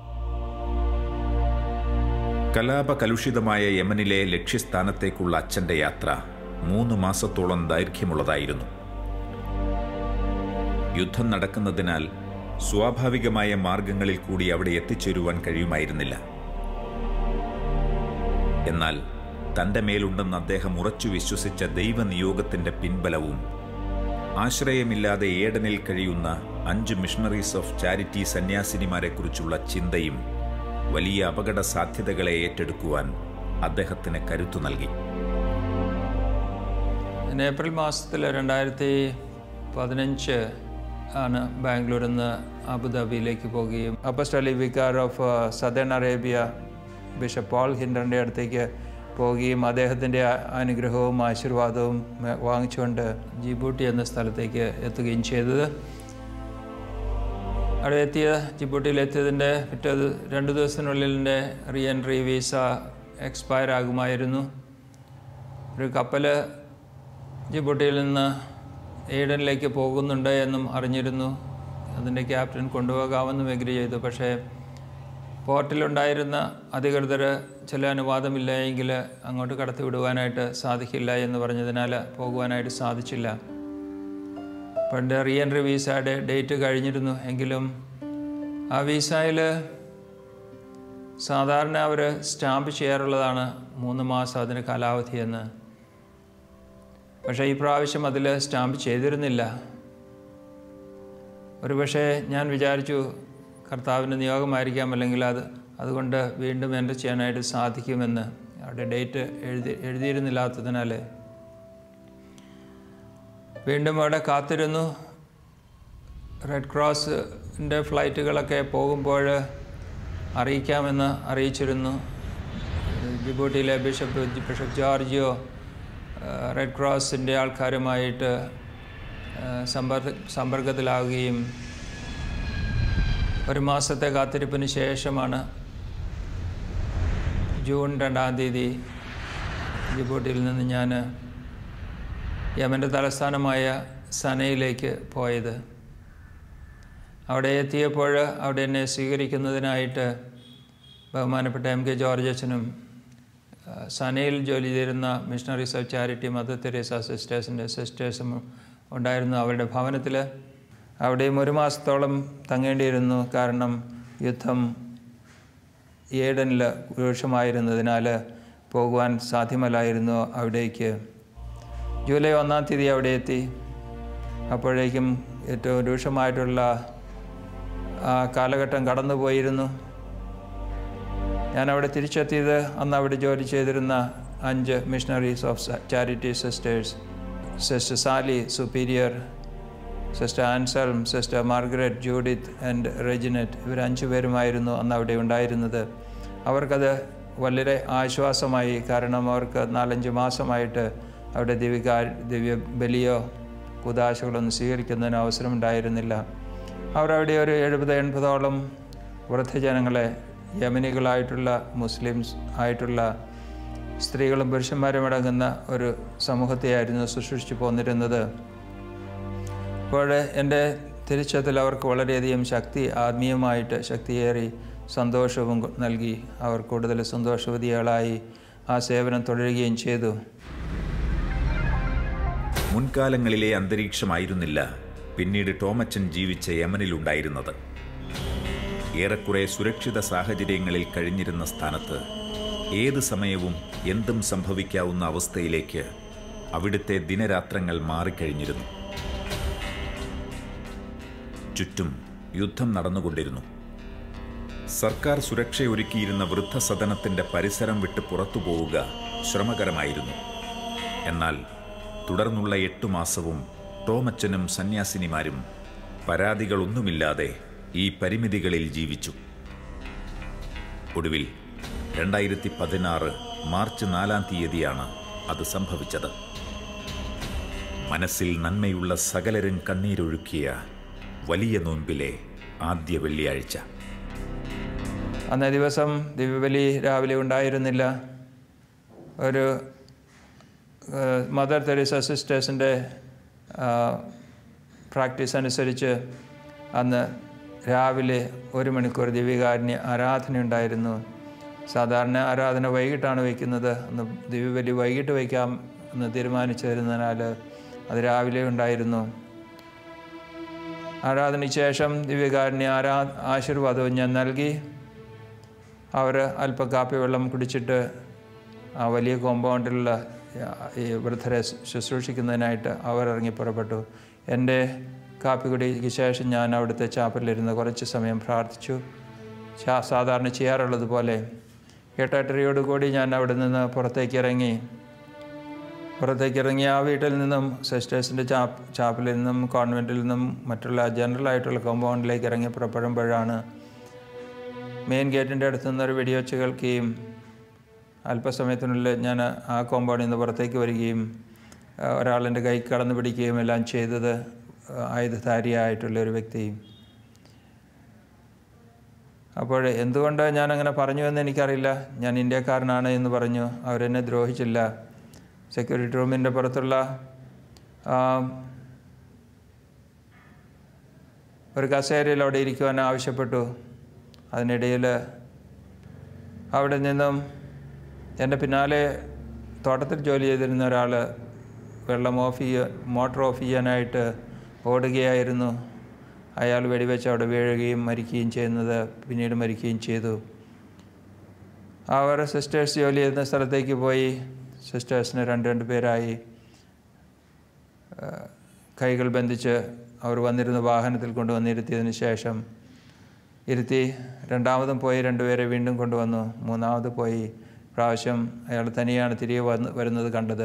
കലാപകലുഷിതമായ യമനിലെ ലക്ഷ്യസ്ഥാനത്തേക്കുള്ള അച്ഛന്റെ യാത്ര മൂന്ന് മാസത്തോളം ദൈർഘ്യമുള്ളതായിരുന്നു യുദ്ധം നടക്കുന്നതിനാൽ സ്വാഭാവികമായ മാർഗങ്ങളിൽ കൂടി അവിടെ എത്തിച്ചേരുവാൻ കഴിയുമായിരുന്നില്ല എന്നാൽ തന്റെ മേലുണ്ടെന്ന് അദ്ദേഹം ഉറച്ചു വിശ്വസിച്ച ദൈവനിയോഗത്തിന്റെ പിൻബലവും ആശ്രയമില്ലാതെ ഏഡനിൽ കഴിയുന്ന അഞ്ച് മിഷണറീസ് ഓഫ് ചാരിറ്റി സന്യാസിനിമാരെക്കുറിച്ചുള്ള ചിന്തയും വലിയ അപകട സാധ്യതകളെ ഏറ്റെടുക്കുവാൻ അദ്ദേഹത്തിന് കരുത്തു നൽകി ഞാൻ ഏപ്രിൽ മാസത്തിൽ രണ്ടായിരത്തി പതിനഞ്ച് ആണ് ബാംഗ്ലൂരിൽ നിന്ന് അബുദാബിയിലേക്ക് പോവുകയും apostolic vicar of southern Arabia bishop Paul ഹിൻഡറിൻ്റെ അടുത്തേക്ക് പോവുകയും അദ്ദേഹത്തിൻ്റെ അനുഗ്രഹവും ആശീർവാദവും മേ- വാങ്ങിച്ചുകൊണ്ട് ജിബൂട്ടി എന്ന സ്ഥലത്തേക്ക് എത്തുകയും ചെയ്തത് അവിടെ എത്തിയ ജിബൂട്ടിയിൽ എത്തിയതിൻ്റെ പിറ്റേ ദി- രണ്ട് ദിവസത്തിനുള്ളിൽ എൻ്റെ റീ എൻട്രി വീസ എക്സ്പയർ ആകുമായിരുന്നു ഒരു കപ്പൽ ജിബൂട്ടിയിൽ നിന്ന് എയ്ഡനിലേക്ക് പോകുന്നുണ്ട് എന്നും അറിഞ്ഞിരുന്നു അതിൻ്റെ ക്യാപ്റ്റൻ കൊണ്ടുപോകാമെന്നും എഗ്രി ചെയ്തു പക്ഷേ പോർട്ടിലുണ്ടായിരുന്ന അധികൃതർ ചില അനുവാദമില്ല എങ്കിൽ അങ്ങോട്ട് കടത്തി വിടുവാനായിട്ട് സാധിക്കില്ല എന്ന് പറഞ്ഞതിനാൽ പോകുവാനായിട്ട് സാധിച്ചില്ല പണ്ട് റീ എൻട്രി വീസയുടെ ഡേറ്റ് കഴിഞ്ഞിരുന്നു എങ്കിലും ആ വീസയിൽ സാധാരണ അവർ സ്റ്റാമ്പ് ചെയ്യാറുള്ളതാണ് മൂന്ന് മാസം അതിന് കാലാവധി എന്ന് പക്ഷേ ഈ പ്രാവശ്യം അതിൽ സ്റ്റാമ്പ് ചെയ്തിരുന്നില്ല ഒരു പക്ഷേ ഞാൻ വിചാരിച്ചു കർത്താവിൻ്റെ നിയോഗമായിരിക്കാം അല്ലെങ്കിൽ അത് അതുകൊണ്ട് വീണ്ടും എൻ്റർ ചെയ്യാനായിട്ട് സാധിക്കുമെന്ന് അവിടെ ഡേറ്റ് എഴുതി എഴുതിയിരുന്നില്ലാത്തതിനാൽ വീണ്ടും അവിടെ കാത്തിരുന്നു റെഡ് ക്രോസിൻ്റെ ഫ്ലൈറ്റുകളൊക്കെ പോകുമ്പോൾ അറിയിക്കാമെന്ന് അറിയിച്ചിരുന്നു ജിബൂട്ടിയിലെ ബിഷപ്പ് ബിഷപ്പ് ജോർജിയോ ഏഹ്, റെഡ് ക്രോസിൻ്റെ ആൾക്കാരുമായിട്ട് ഏഹ്, സമ്പർക്ക സമ്പർക്കത്തിലാവുകയും ഒരു മാസത്തെ കാത്തിരിപ്പിന് ശേഷമാണ് ജൂൺ രണ്ടാം തീയതി ജിബൂട്ടിയിൽ നിന്ന് ഞാൻ യമൻ്റെ തലസ്ഥാനമായ സനയിലേക്ക് പോയത് അവിടെ എത്തിയപ്പോൾ അവിടെ എന്നെ സ്വീകരിക്കുന്നതിനായിട്ട് ബഹുമാനപ്പെട്ട എം കെ ജോർജ് അച്ഛനും ആ, സനയിൽ ജോലി ചെയ്തിരുന്ന missionaries of charity mother Teresa സിസ്റ്റേഴ്സിൻ്റെ സിസ്റ്റേഴ്സും ഉണ്ടായിരുന്നു അവരുടെ ഭവനത്തിൽ അവിടെയും ഒരു മാസത്തോളം തങ്ങേണ്ടിയിരുന്നു കാരണം യുദ്ധം ഏഡനിൽ രൂക്ഷമായിരുന്നതിനാൽ പോകുവാൻ സാധ്യമല്ലായിരുന്നു അവിടേക്ക് ജൂലൈ ഒന്നാം തീയതി അവിടെ എത്തി അപ്പോഴേക്കും ഏറ്റവും രൂക്ഷമായിട്ടുള്ള ആ കാലഘട്ടം കടന്നുപോയിരുന്നു ഞാൻ അവിടെ തിരിച്ചെത്തിയത് അന്ന് അവിടെ ജോലി ചെയ്തിരുന്ന അഞ്ച് missionaries of charity sisters sister Sally superior sister Anselm sister Margaret Judith and Reginette ഇവർ അഞ്ചു പേരുമായിരുന്നു അന്ന് അവിടെ ഉണ്ടായിരുന്നത് അവർക്കത് വളരെ ആശ്വാസമായി കാരണം അവർക്ക് നാലഞ്ച് മാസമായിട്ട് അവിടെ ദിവ്യകാ ദിവ്യ ബലിയോ കുദാശകളൊന്നും സ്വീകരിക്കുന്നതിന് അവസരമുണ്ടായിരുന്നില്ല അവർ അവിടെ ഒരു എഴുപത് എൺപതോളം വൃദ്ധജനങ്ങളെ യമനികളായിട്ടുള്ള മുസ്ലിംസ് ആയിട്ടുള്ള സ്ത്രീകളും പുരുഷന്മാരും അടങ്ങുന്ന ഒരു സമൂഹത്തെയായിരുന്നു ശുശ്രൂഷിച്ചു പോന്നിരുന്നത് അപ്പോൾ എൻ്റെ തിരിച്ചതിൽ അവർക്ക് വളരെയധികം ശക്തി ആത്മീയമായിട്ട് ശക്തിയേറി സന്തോഷവും കൊ- നൽകി അവർ കൂടുതൽ സന്തോഷവതികളായി ആ സേവനം തുടരുകയും ചെയ്തു മുൻകാലങ്ങളിലെ അന്തരീക്ഷമായിരുന്നില്ല പിന്നീട് ടോമച്ചൻ ജീവിച്ച യമനിലുണ്ടായിരുന്നത് ഏറെക്കുറെ സുരക്ഷിത സാഹചര്യങ്ങളിൽ കഴിഞ്ഞിരുന്ന സ്ഥാനത്ത് ഏത് സമയവും എന്തും സംഭവിക്കാവുന്ന അവസ്ഥയിലേക്ക് അവിടുത്തെ ദിനരാത്രങ്ങൾ മാറിക്കഴിഞ്ഞിരുന്നു ചുറ്റും യുദ്ധം നടന്നുകൊണ്ടിരുന്നു സർക്കാർ സുരക്ഷയൊരുക്കിയിരുന്ന വൃദ്ധസദനത്തിന്റെ പരിസരം വിട്ട് പുറത്തു പോവുക ശ്രമകരമായിരുന്നു എന്നാൽ തുടർന്നുള്ള എട്ടു മാസവും ടോമച്ചനും സന്യാസിനിമാരും പരാതികളൊന്നുമില്ലാതെ ഈ പരിമിതികളിൽ ജീവിച്ചു ഒടുവിൽ രണ്ടായിരത്തി പതിനാറ് മാർച്ച് നാലാം തീയതിയാണ് അത് സംഭവിച്ചത് മനസ്സിൽ നന്മയുള്ള സകലരും കണ്ണീരൊഴുക്കിയ വലിയ നോൻപിലെ ആദ്യ വെള്ളിയാഴ്ച അന്നേ ദിവസം ദിവ്യബലി രാവിലെ ഉണ്ടായിരുന്നില്ല ഒരു ഏഹ്, മദർ തെരേസ സിസ്റ്റേഴ്സിൻ്റെ പ്രാക്ടീസ് അനുസരിച്ച് അന്ന് രാവിലെ ഒരു മണിക്കൂർ ദിവ്യകാരുണ്യ ആരാധന ഉണ്ടായിരുന്നു സാധാരണ ആരാധന വൈകിട്ടാണ് വയ്ക്കുന്നത് അന്ന് ദിവ്യബലി വൈകിട്ട് വയ്ക്കാം എന്ന് തീരുമാനിച്ചിരുന്നതിനാൽ അത് രാവിലെ ഉണ്ടായിരുന്നു ആരാധനയ്ക്ക് ശേഷം ദിവ്യകാരുണ്യ ആരാ ആശീർവാദവും ഞാൻ നൽകി അവർ അല്പം കാപ്പി വെള്ളം കുടിച്ചിട്ട് ആ വലിയ കോമ്പൗണ്ടിലുള്ള ഈ വൃദ്ധരെ ശുശ്രൂഷിക്കുന്നതിനായിട്ട് അവർ ഇറങ്ങി പുറപ്പെട്ടു എൻ്റെ കാപ്പി കുടിക്ക് ശേഷം ഞാൻ അവിടുത്തെ ചാപ്പലിരുന്ന് കുറച്ച് സമയം പ്രാർത്ഥിച്ചു ചാ- സാധാരണ ചെയ്യാറുള്ളത് പോലെ എട്ടെട്ടരയോടുകൂടി ഞാൻ അവിടെ നിന്ന് പുറത്തേക്ക് ഇറങ്ങി പുറത്തേക്ക് ഇറങ്ങി ആ വീട്ടിൽ നിന്നും സിസ്റ്റേഴ്സിൻ്റെ ചാപ്പ് ചാപ്പലിൽ നിന്നും കോൺവെൻറ്റിൽ നിന്നും മറ്റുള്ള ജനറൽ ആയിട്ടുള്ള കോമ്പൗണ്ടിലേക്ക് ഇറങ്ങി പുറപ്പെടുമ്പോഴാണ് മെയിൻ ഗേറ്റിൻ്റെ അടുത്ത് നിന്നൊരു വെടിവെച്ച് കേൾക്കുകയും അല്പസമയത്തിനുള്ളിൽ ഞാൻ ആ കോമ്പൗണ്ടിൽ നിന്ന് പുറത്തേക്ക് വരികയും ആ, ഒരാളെൻ്റെ കൈ കടന്നു പിടിക്കുകയും എല്ലാം ചെയ്തത് ആയുധധാരിയായിട്ടുള്ള ഒരു വ്യക്തി അപ്പോൾ എന്തുകൊണ്ട് ഞാൻ അങ്ങനെ പറഞ്ഞു എന്ന് എനിക്കറിയില്ല ഞാൻ ഇന്ത്യക്കാരനാണ് എന്ന് പറഞ്ഞു അവരെന്നെ ദ്രോഹിച്ചില്ല സെക്യൂരിറ്റി റൂമിൻ്റെ പുറത്തുള്ള ആ, ഒരു കസേരയിൽ അവിടെ ഇരിക്കുവാൻ ആവശ്യപ്പെട്ടു അതിനിടയിൽ അവിടെ നിന്നും എൻ്റെ പിന്നാലെ തോട്ടത്തിൽ ജോലി ചെയ്തിരുന്ന ഒരാൾ വെള്ളം ഓഫ് ചെയ്യുക മോട്ടർ ഓഫ് ചെയ്യാനായിട്ട് ഓടുകയായിരുന്നു അയാൾ വെടിവെച്ച് അവിടെ വീഴുകയും മരിക്കുകയും ചെയ്യുന്നത് പിന്നീട് മരിക്കുകയും ചെയ്തു അവർ സിസ്റ്റേഴ്സ് ജോലി ചെയ്യുന്ന സ്ഥലത്തേക്ക് പോയി സിസ്റ്റേഴ്സിന് രണ്ട് രണ്ട് പേരായി ആ, കൈകൾ ബന്ധിച്ച് അവർ വന്നിരുന്ന വാഹനത്തിൽ കൊണ്ടുവന്നിരുത്തിയതിന് ശേഷം ഇരുത്തി രണ്ടാമതും പോയി രണ്ടുപേരെ വീണ്ടും കൊണ്ടുവന്നു മൂന്നാമത് പോയി പ്രാവശ്യം അയാൾ തനിയാണ് തിരികെ വന്ന് വരുന്നത് കണ്ടത്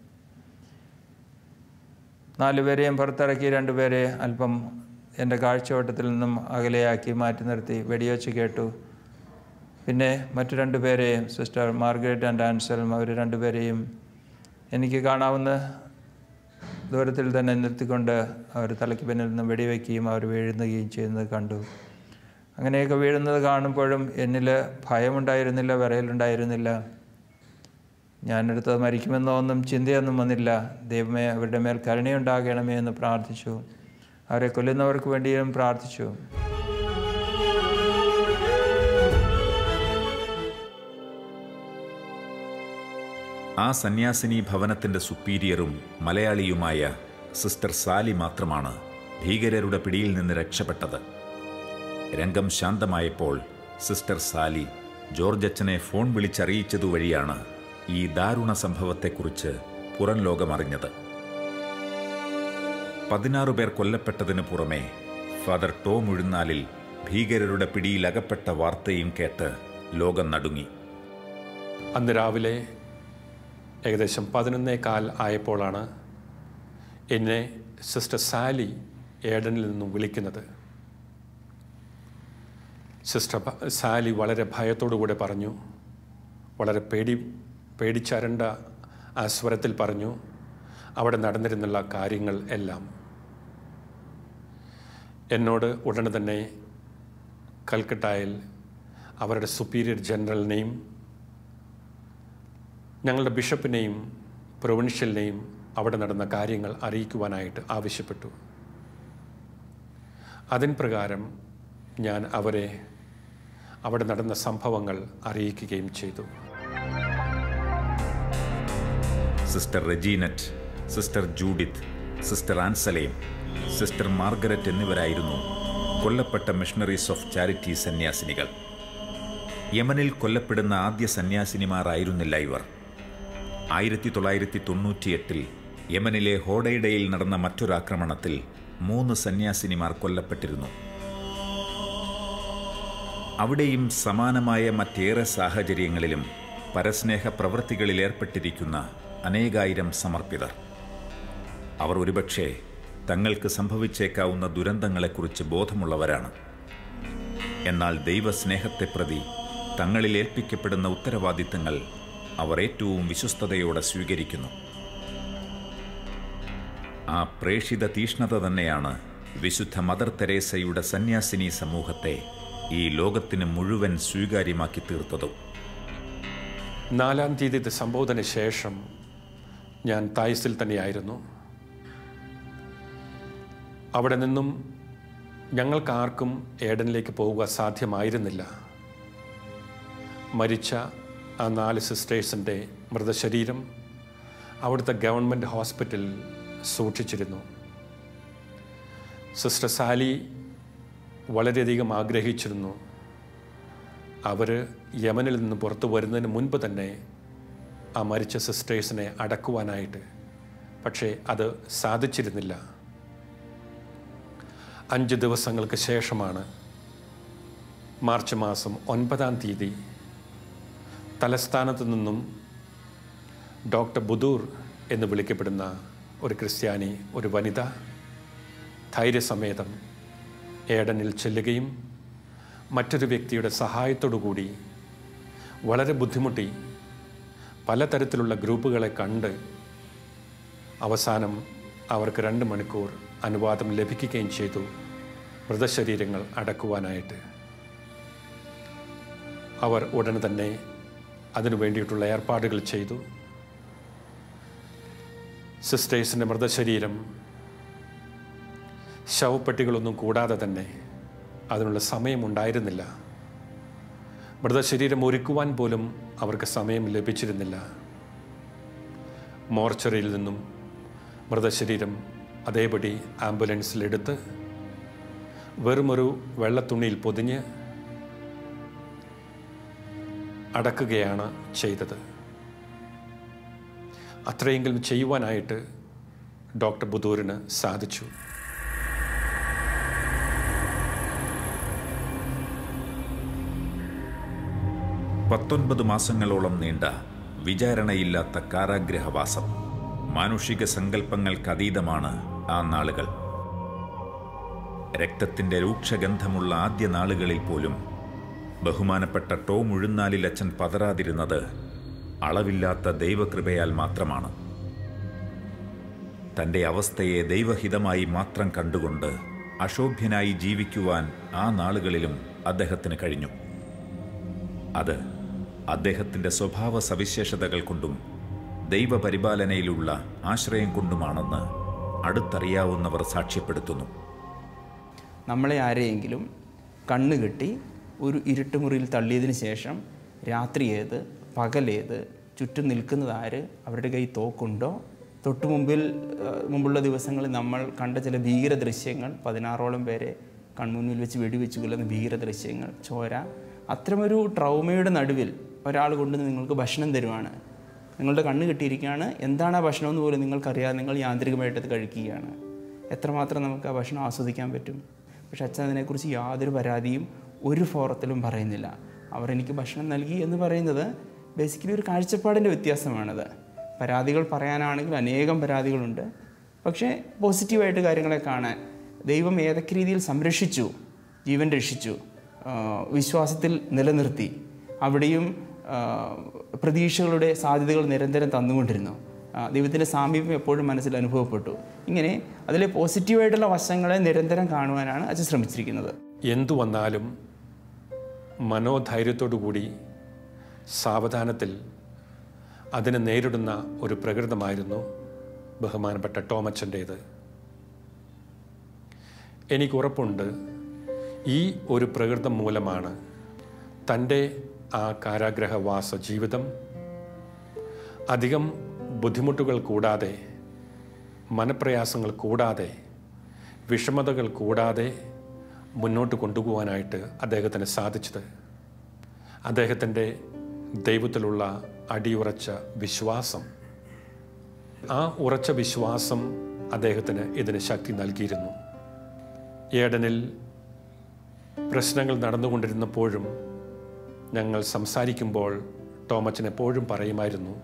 നാലുപേരെയും പുറത്തിറക്കി രണ്ടുപേരെ അല്പം എൻ്റെ കാഴ്ചവട്ടത്തിൽ നിന്നും അകലെയാക്കി മാറ്റി നിർത്തി വെടിവെച്ച് കേട്ടു പിന്നെ മറ്റു രണ്ടുപേരെയും സിസ്റ്റർ മാർഗരറ്റ് ആൻഡ് ആൻസൽം അവർ രണ്ടുപേരെയും എനിക്ക് കാണാവുന്ന ദൂരത്തിൽ തന്നെ നിർത്തിക്കൊണ്ട് അവർ തലയ്ക്ക് പിന്നിൽ നിന്ന് വെടിവെക്കുകയും അവർ വീഴുകയും ചെയ്യുന്നത് കണ്ടു അങ്ങനെയൊക്കെ വീഴുന്നത് കാണുമ്പോഴും എന്നിൽ ഭയമുണ്ടായിരുന്നില്ല വിറയലുണ്ടായിരുന്നില്ല ഞാനെടുത്തത് മരിക്കുമെന്നോ ഒന്നും ചിന്തയൊന്നും വന്നില്ല ദൈവമേ അവരുടെ മേൽ കരുണയുണ്ടാകണമേ എന്ന് പ്രാർത്ഥിച്ചു അവരെ കൊല്ലുന്നവർക്ക് വേണ്ടിയും പ്രാർത്ഥിച്ചു ആ സന്യാസിനി ഭവനത്തിന്റെ സുപ്പീരിയറും മലയാളിയുമായ സിസ്റ്റർ സാലി മാത്രമാണ് ഭീകരരുടെ പിടിയിൽ നിന്ന് രക്ഷപ്പെട്ടത് രംഗം ശാന്തമായപ്പോൾ സിസ്റ്റർ സാലി ജോർജ് അച്ഛനെ ഫോൺ വിളിച്ചറിയിച്ചതുവഴിയാണ് ഈ ദാരുണ സംഭവത്തെക്കുറിച്ച് പുറം ലോകമറിഞ്ഞത് പതിനാറ് പേർ കൊല്ലപ്പെട്ടതിന് പുറമെ ഫാദർ ടോം ഉഴുന്നാലിൽ ഭീകരരുടെ പിടിയിൽ അകപ്പെട്ട വാർത്തയും കേട്ട് ലോകം നടുങ്ങി അന്ന് രാവിലെ ഏകദേശം പതിനൊന്നേ കാൽ ആയപ്പോഴാണ് എന്നെ സിസ്റ്റർ സാലി ഏഡനിൽ നിന്നും വിളിക്കുന്നത് സിസ്റ്റർ ഭ- സാലി വളരെ ഭയത്തോടു കൂടെ പറഞ്ഞു വളരെ പേടി പേടിച്ചരണ്ട ആ സ്വരത്തിൽ പറഞ്ഞു അവിടെ നടന്നിരുന്നുള്ള കാര്യങ്ങൾ എല്ലാം എന്നോട് ഉടനെ തന്നെ കൽക്കട്ടയിൽ അവരുടെ സുപ്പീരിയർ ജനറലിനെയും ഞങ്ങളുടെ ബിഷപ്പിനെയും പ്രൊവിൻഷ്യലിനെയും അവിടെ നടന്ന കാര്യങ്ങൾ അറിയിക്കുവാനായിട്ട് ആവശ്യപ്പെട്ടു അതിൻ പ്രകാരം ഞാൻ അവരെ അവിടെ നടന്ന സംഭവങ്ങൾ അറിയിക്കുകയും ചെയ്തു sister Reginette sister Judith sister Anselm sister Margaret എന്നിവരായിരുന്നു കൊല്ലപ്പെട്ട മിഷണറീസ് ഓഫ് ചാരിറ്റി സന്യാസിനികൾ യമനിൽ കൊല്ലപ്പെടുന്ന ആദ്യ സന്യാസിനിമാരായിരുന്നില്ല ഇവർ ആയിരത്തി തൊള്ളായിരത്തി തൊണ്ണൂറ്റിയെട്ടിൽ യമനിലെ ഹോഡൈഡയിൽ നടന്ന മറ്റൊരാക്രമണത്തിൽ മൂന്ന് സന്യാസിനിമാർ കൊല്ലപ്പെട്ടിരുന്നു അവിടെയും സമാനമായ മറ്റേറെ സാഹചര്യങ്ങളിലും പരസ്നേഹ പ്രവൃത്തികളിൽ ഏർപ്പെട്ടിരിക്കുന്ന അനേകായിരം സമർപ്പിതർ അവർ ഒരുപക്ഷെ തങ്ങൾക്ക് സംഭവിച്ചേക്കാവുന്ന ദുരന്തങ്ങളെക്കുറിച്ച് ബോധമുള്ളവരാണ് എന്നാൽ ദൈവസ്നേഹത്തെ പ്രതി തങ്ങളിൽ ഏൽപ്പിക്കപ്പെടുന്ന ഉത്തരവാദിത്തങ്ങൾ അവർ ഏറ്റവും വിശ്വസ്തയോടെ സ്വീകരിക്കുന്നു ആ പ്രേഷിത തീഷ്ണത തന്നെയാണ് വിശുദ്ധ മദർ തെരേസയുടെ സന്യാസിനി സമൂഹത്തെ ഈ ലോകത്തിന് മുഴുവൻ സ്വീകാര്യമാക്കി തീർത്തതും നാലാം തീയതി സംഭവത്തിന് ശേഷം ഞാൻ തായ്സിൽ തന്നെയായിരുന്നു അവിടെ നിന്നും ഞങ്ങൾക്കാർക്കും ഏഡനിലേക്ക് പോവുക സാധ്യമായിരുന്നില്ല മരിച്ച ആ നാല് സിസ്റ്റേഴ്സിൻ്റെ മൃതശരീരം അവിടുത്തെ ഗവൺമെൻറ് ഹോസ്പിറ്റലിൽ സൂക്ഷിച്ചിരുന്നു സിസ്റ്റർ സാലി വളരെയധികം ആഗ്രഹിച്ചിരുന്നു അവർ യമനിൽ നിന്ന് പുറത്തു വരുന്നതിന് മുൻപ് തന്നെ ആ മരിച്ച സിസ്റ്റേഴ്സിനെ അടക്കുവാനായിട്ട് പക്ഷേ അത് സാധിച്ചിരുന്നില്ല അഞ്ച് ദിവസങ്ങൾക്ക് ശേഷമാണ് മാർച്ച് മാസം ഒൻപതാം തീയതി തലസ്ഥാനത്ത് നിന്നും ഡോക്ടർ ബുദൂർ എന്ന് വിളിക്കപ്പെടുന്ന ഒരു ക്രിസ്ത്യാനി ഒരു വനിത ധൈര്യസമേതം ഏഡനിൽ ചെല്ലുകയും മറ്റൊരു വ്യക്തിയുടെ സഹായത്തോടു കൂടി വളരെ ബുദ്ധിമുട്ടി പലതരത്തിലുള്ള ഗ്രൂപ്പുകളെ കണ്ട് അവസാനം അവർക്ക് രണ്ട് മണിക്കൂർ അനുവാദം ലഭിക്കുകയും ചെയ്തു മൃതശരീരങ്ങൾ അടക്കുവാനായിട്ട് അവർ ഉടനെ തന്നെ അതിനു വേണ്ടിയിട്ടുള്ള ഏർപ്പാടുകൾ ചെയ്തു സിസ്റ്റേഴ്സിൻ്റെ മൃതശരീരം ശവപ്പെട്ടികളൊന്നും കൂടാതെ തന്നെ അതിനുള്ള സമയമുണ്ടായിരുന്നില്ല മൃതശരീരം ഒരുക്കുവാൻ പോലും അവർക്ക് സമയം ലഭിച്ചിരുന്നില്ല മോർച്ചറിയിൽ നിന്നും മൃതശരീരം അതേപടി ആംബുലൻസിലെടുത്ത് വെറുമൊരു വെള്ളത്തുണിയിൽ പൊതിഞ്ഞ് അടക്കുകയാണ് ചെയ്തത് അത്രയെങ്കിലും ചെയ്യുവാനായിട്ട് ഡോക്ടർ ബുദൂറിന് സാധിച്ചു പത്തൊൻപത് മാസങ്ങളോളം നീണ്ട വിചാരണയില്ലാത്ത കാരാഗ്രഹവാസം മാനുഷിക സങ്കല്പങ്ങൾക്കതീതമാണ് ആ നാളുകൾ രക്തത്തിന്റെ രൂക്ഷഗന്ധമുള്ള ആദ്യ നാളുകളിൽ പോലും ബഹുമാനപ്പെട്ട ടോം ഉഴുന്നാലിൽ അച്ഛൻ പതറാതിരുന്നത് അളവില്ലാത്ത ദൈവകൃപയാൽ മാത്രമാണ് തന്റെ അവസ്ഥയെ ദൈവഹിതമായി മാത്രം കണ്ടുകൊണ്ട് അശോഭ്യനായി ജീവിക്കുവാൻ ആ നാളുകളിലും അദ്ദേഹത്തിന് കഴിഞ്ഞു അത് അദ്ദേഹത്തിന്റെ സ്വഭാവ സവിശേഷതകൾ കൊണ്ടും ദൈവപരിപാലനയിലുള്ള ആശ്രയം കൊണ്ടുമാണെന്ന് അടുത്തറിയാവുന്നവർ സാക്ഷ്യപ്പെടുത്തുന്നു നമ്മളെ ആരെയെങ്കിലും കണ്ണ് കെട്ടി ഒരു ഇരുട്ടുമുറിയിൽ തള്ളിയതിന് ശേഷം രാത്രി ഏത് പകലേത് ചുറ്റും നിൽക്കുന്നത് ആര് അവരുടെ കൈ തോക്കുണ്ടോ തൊട്ടു മുമ്പിൽ ആ, മുമ്പുള്ള ദിവസങ്ങളിൽ നമ്മൾ കണ്ട ചില ഭീകര ദൃശ്യങ്ങൾ പതിനാറോളം പേരെ കൺമുന്നിൽ വെച്ച് വെടിവെച്ച് കൊല്ലുന്ന ഭീകര ദൃശ്യങ്ങൾ ചോര അത്തരമൊരു ട്രൗമയുടെ നടുവിൽ ഒരാൾ കൊണ്ടുവന്ന് നിങ്ങൾക്ക് ഭക്ഷണം തരുവാണ് നിങ്ങളുടെ കണ്ണ് കെട്ടിയിരിക്കുകയാണ് എന്താണ് ആ ഭക്ഷണം എന്ന് പോലും നിങ്ങൾക്കറിയാതെ നിങ്ങൾ യാന്ത്രികമായിട്ട് അത് കഴിക്കുകയാണ് എത്രമാത്രം നമുക്ക് ആ ഭക്ഷണം ആസ്വദിക്കാൻ പറ്റും പക്ഷെ അച്ഛൻ അതിനെക്കുറിച്ച് യാതൊരു പരാതിയും ഒരു ഫോറത്തിലും പറയുന്നില്ല അവർ എനിക്ക് ഭക്ഷണം നൽകി എന്ന് പറയുന്നത് ബേസിക്കലി ഒരു കാഴ്ചപ്പാടിൻ്റെ വ്യത്യാസമാണത് പരാതികൾ പറയാനാണെങ്കിൽ അനേകം പരാതികളുണ്ട് പക്ഷേ പോസിറ്റീവായിട്ട് കാര്യങ്ങളെ കാണാൻ ദൈവം ഏതൊക്കെ രീതിയിൽ സംരക്ഷിച്ചു ജീവൻ രക്ഷിച്ചു ആ, വിശ്വാസത്തിൽ നിലനിർത്തി അവിടെയും ആ, പ്രതീക്ഷകളുടെ സാധ്യതകൾ നിരന്തരം തന്നുകൊണ്ടിരുന്നു ആ, ദൈവത്തിൻ്റെ സാമീപ്യം എപ്പോഴും മനസ്സിൽ അനുഭവപ്പെട്ടു ഇങ്ങനെ അതിലെ പോസിറ്റീവായിട്ടുള്ള വശങ്ങളെ നിരന്തരം കാണുവാനാണ് അച്ഛൻ ശ്രമിച്ചിരിക്കുന്നത് എന്തു വന്നാലും മനോധൈര്യത്തോടു കൂടി സാവധാനത്തിൽ അതിനെ നേരിടുന്ന ഒരു പ്രകൃതമായിരുന്നു ബഹുമാനപ്പെട്ട ടോമച്ചൻ്റേത് എനിക്ക് ഉറപ്പുണ്ട് ഈ ഒരു പ്രകൃതം മൂലമാണ് തൻ്റെ ആ കാരാഗ്രഹവാസ ജീവിതം അധികം ബുദ്ധിമുട്ടുകൾ കൂടാതെ മനപ്രയാസങ്ങൾ കൂടാതെ വിഷമതകൾ കൂടാതെ മുന്നോട്ട് കൊണ്ടുപോകാനായിട്ട് അദ്ദേഹത്തിന് സാധിച്ചത് അദ്ദേഹത്തിൻ്റെ ദൈവത്തിലുള്ള അടിയുറച്ച വിശ്വാസം ആ ഉറച്ച വിശ്വാസം അദ്ദേഹത്തിന് ഇതിന് ശക്തി നൽകിയിരുന്നു ഏടനിൽ പ്രശ്നങ്ങൾ നടന്നുകൊണ്ടിരുന്നപ്പോഴും ഞങ്ങൾ സംസാരിക്കുമ്പോൾ ടോമച്ചൻ എപ്പോഴും പറയുമായിരുന്നു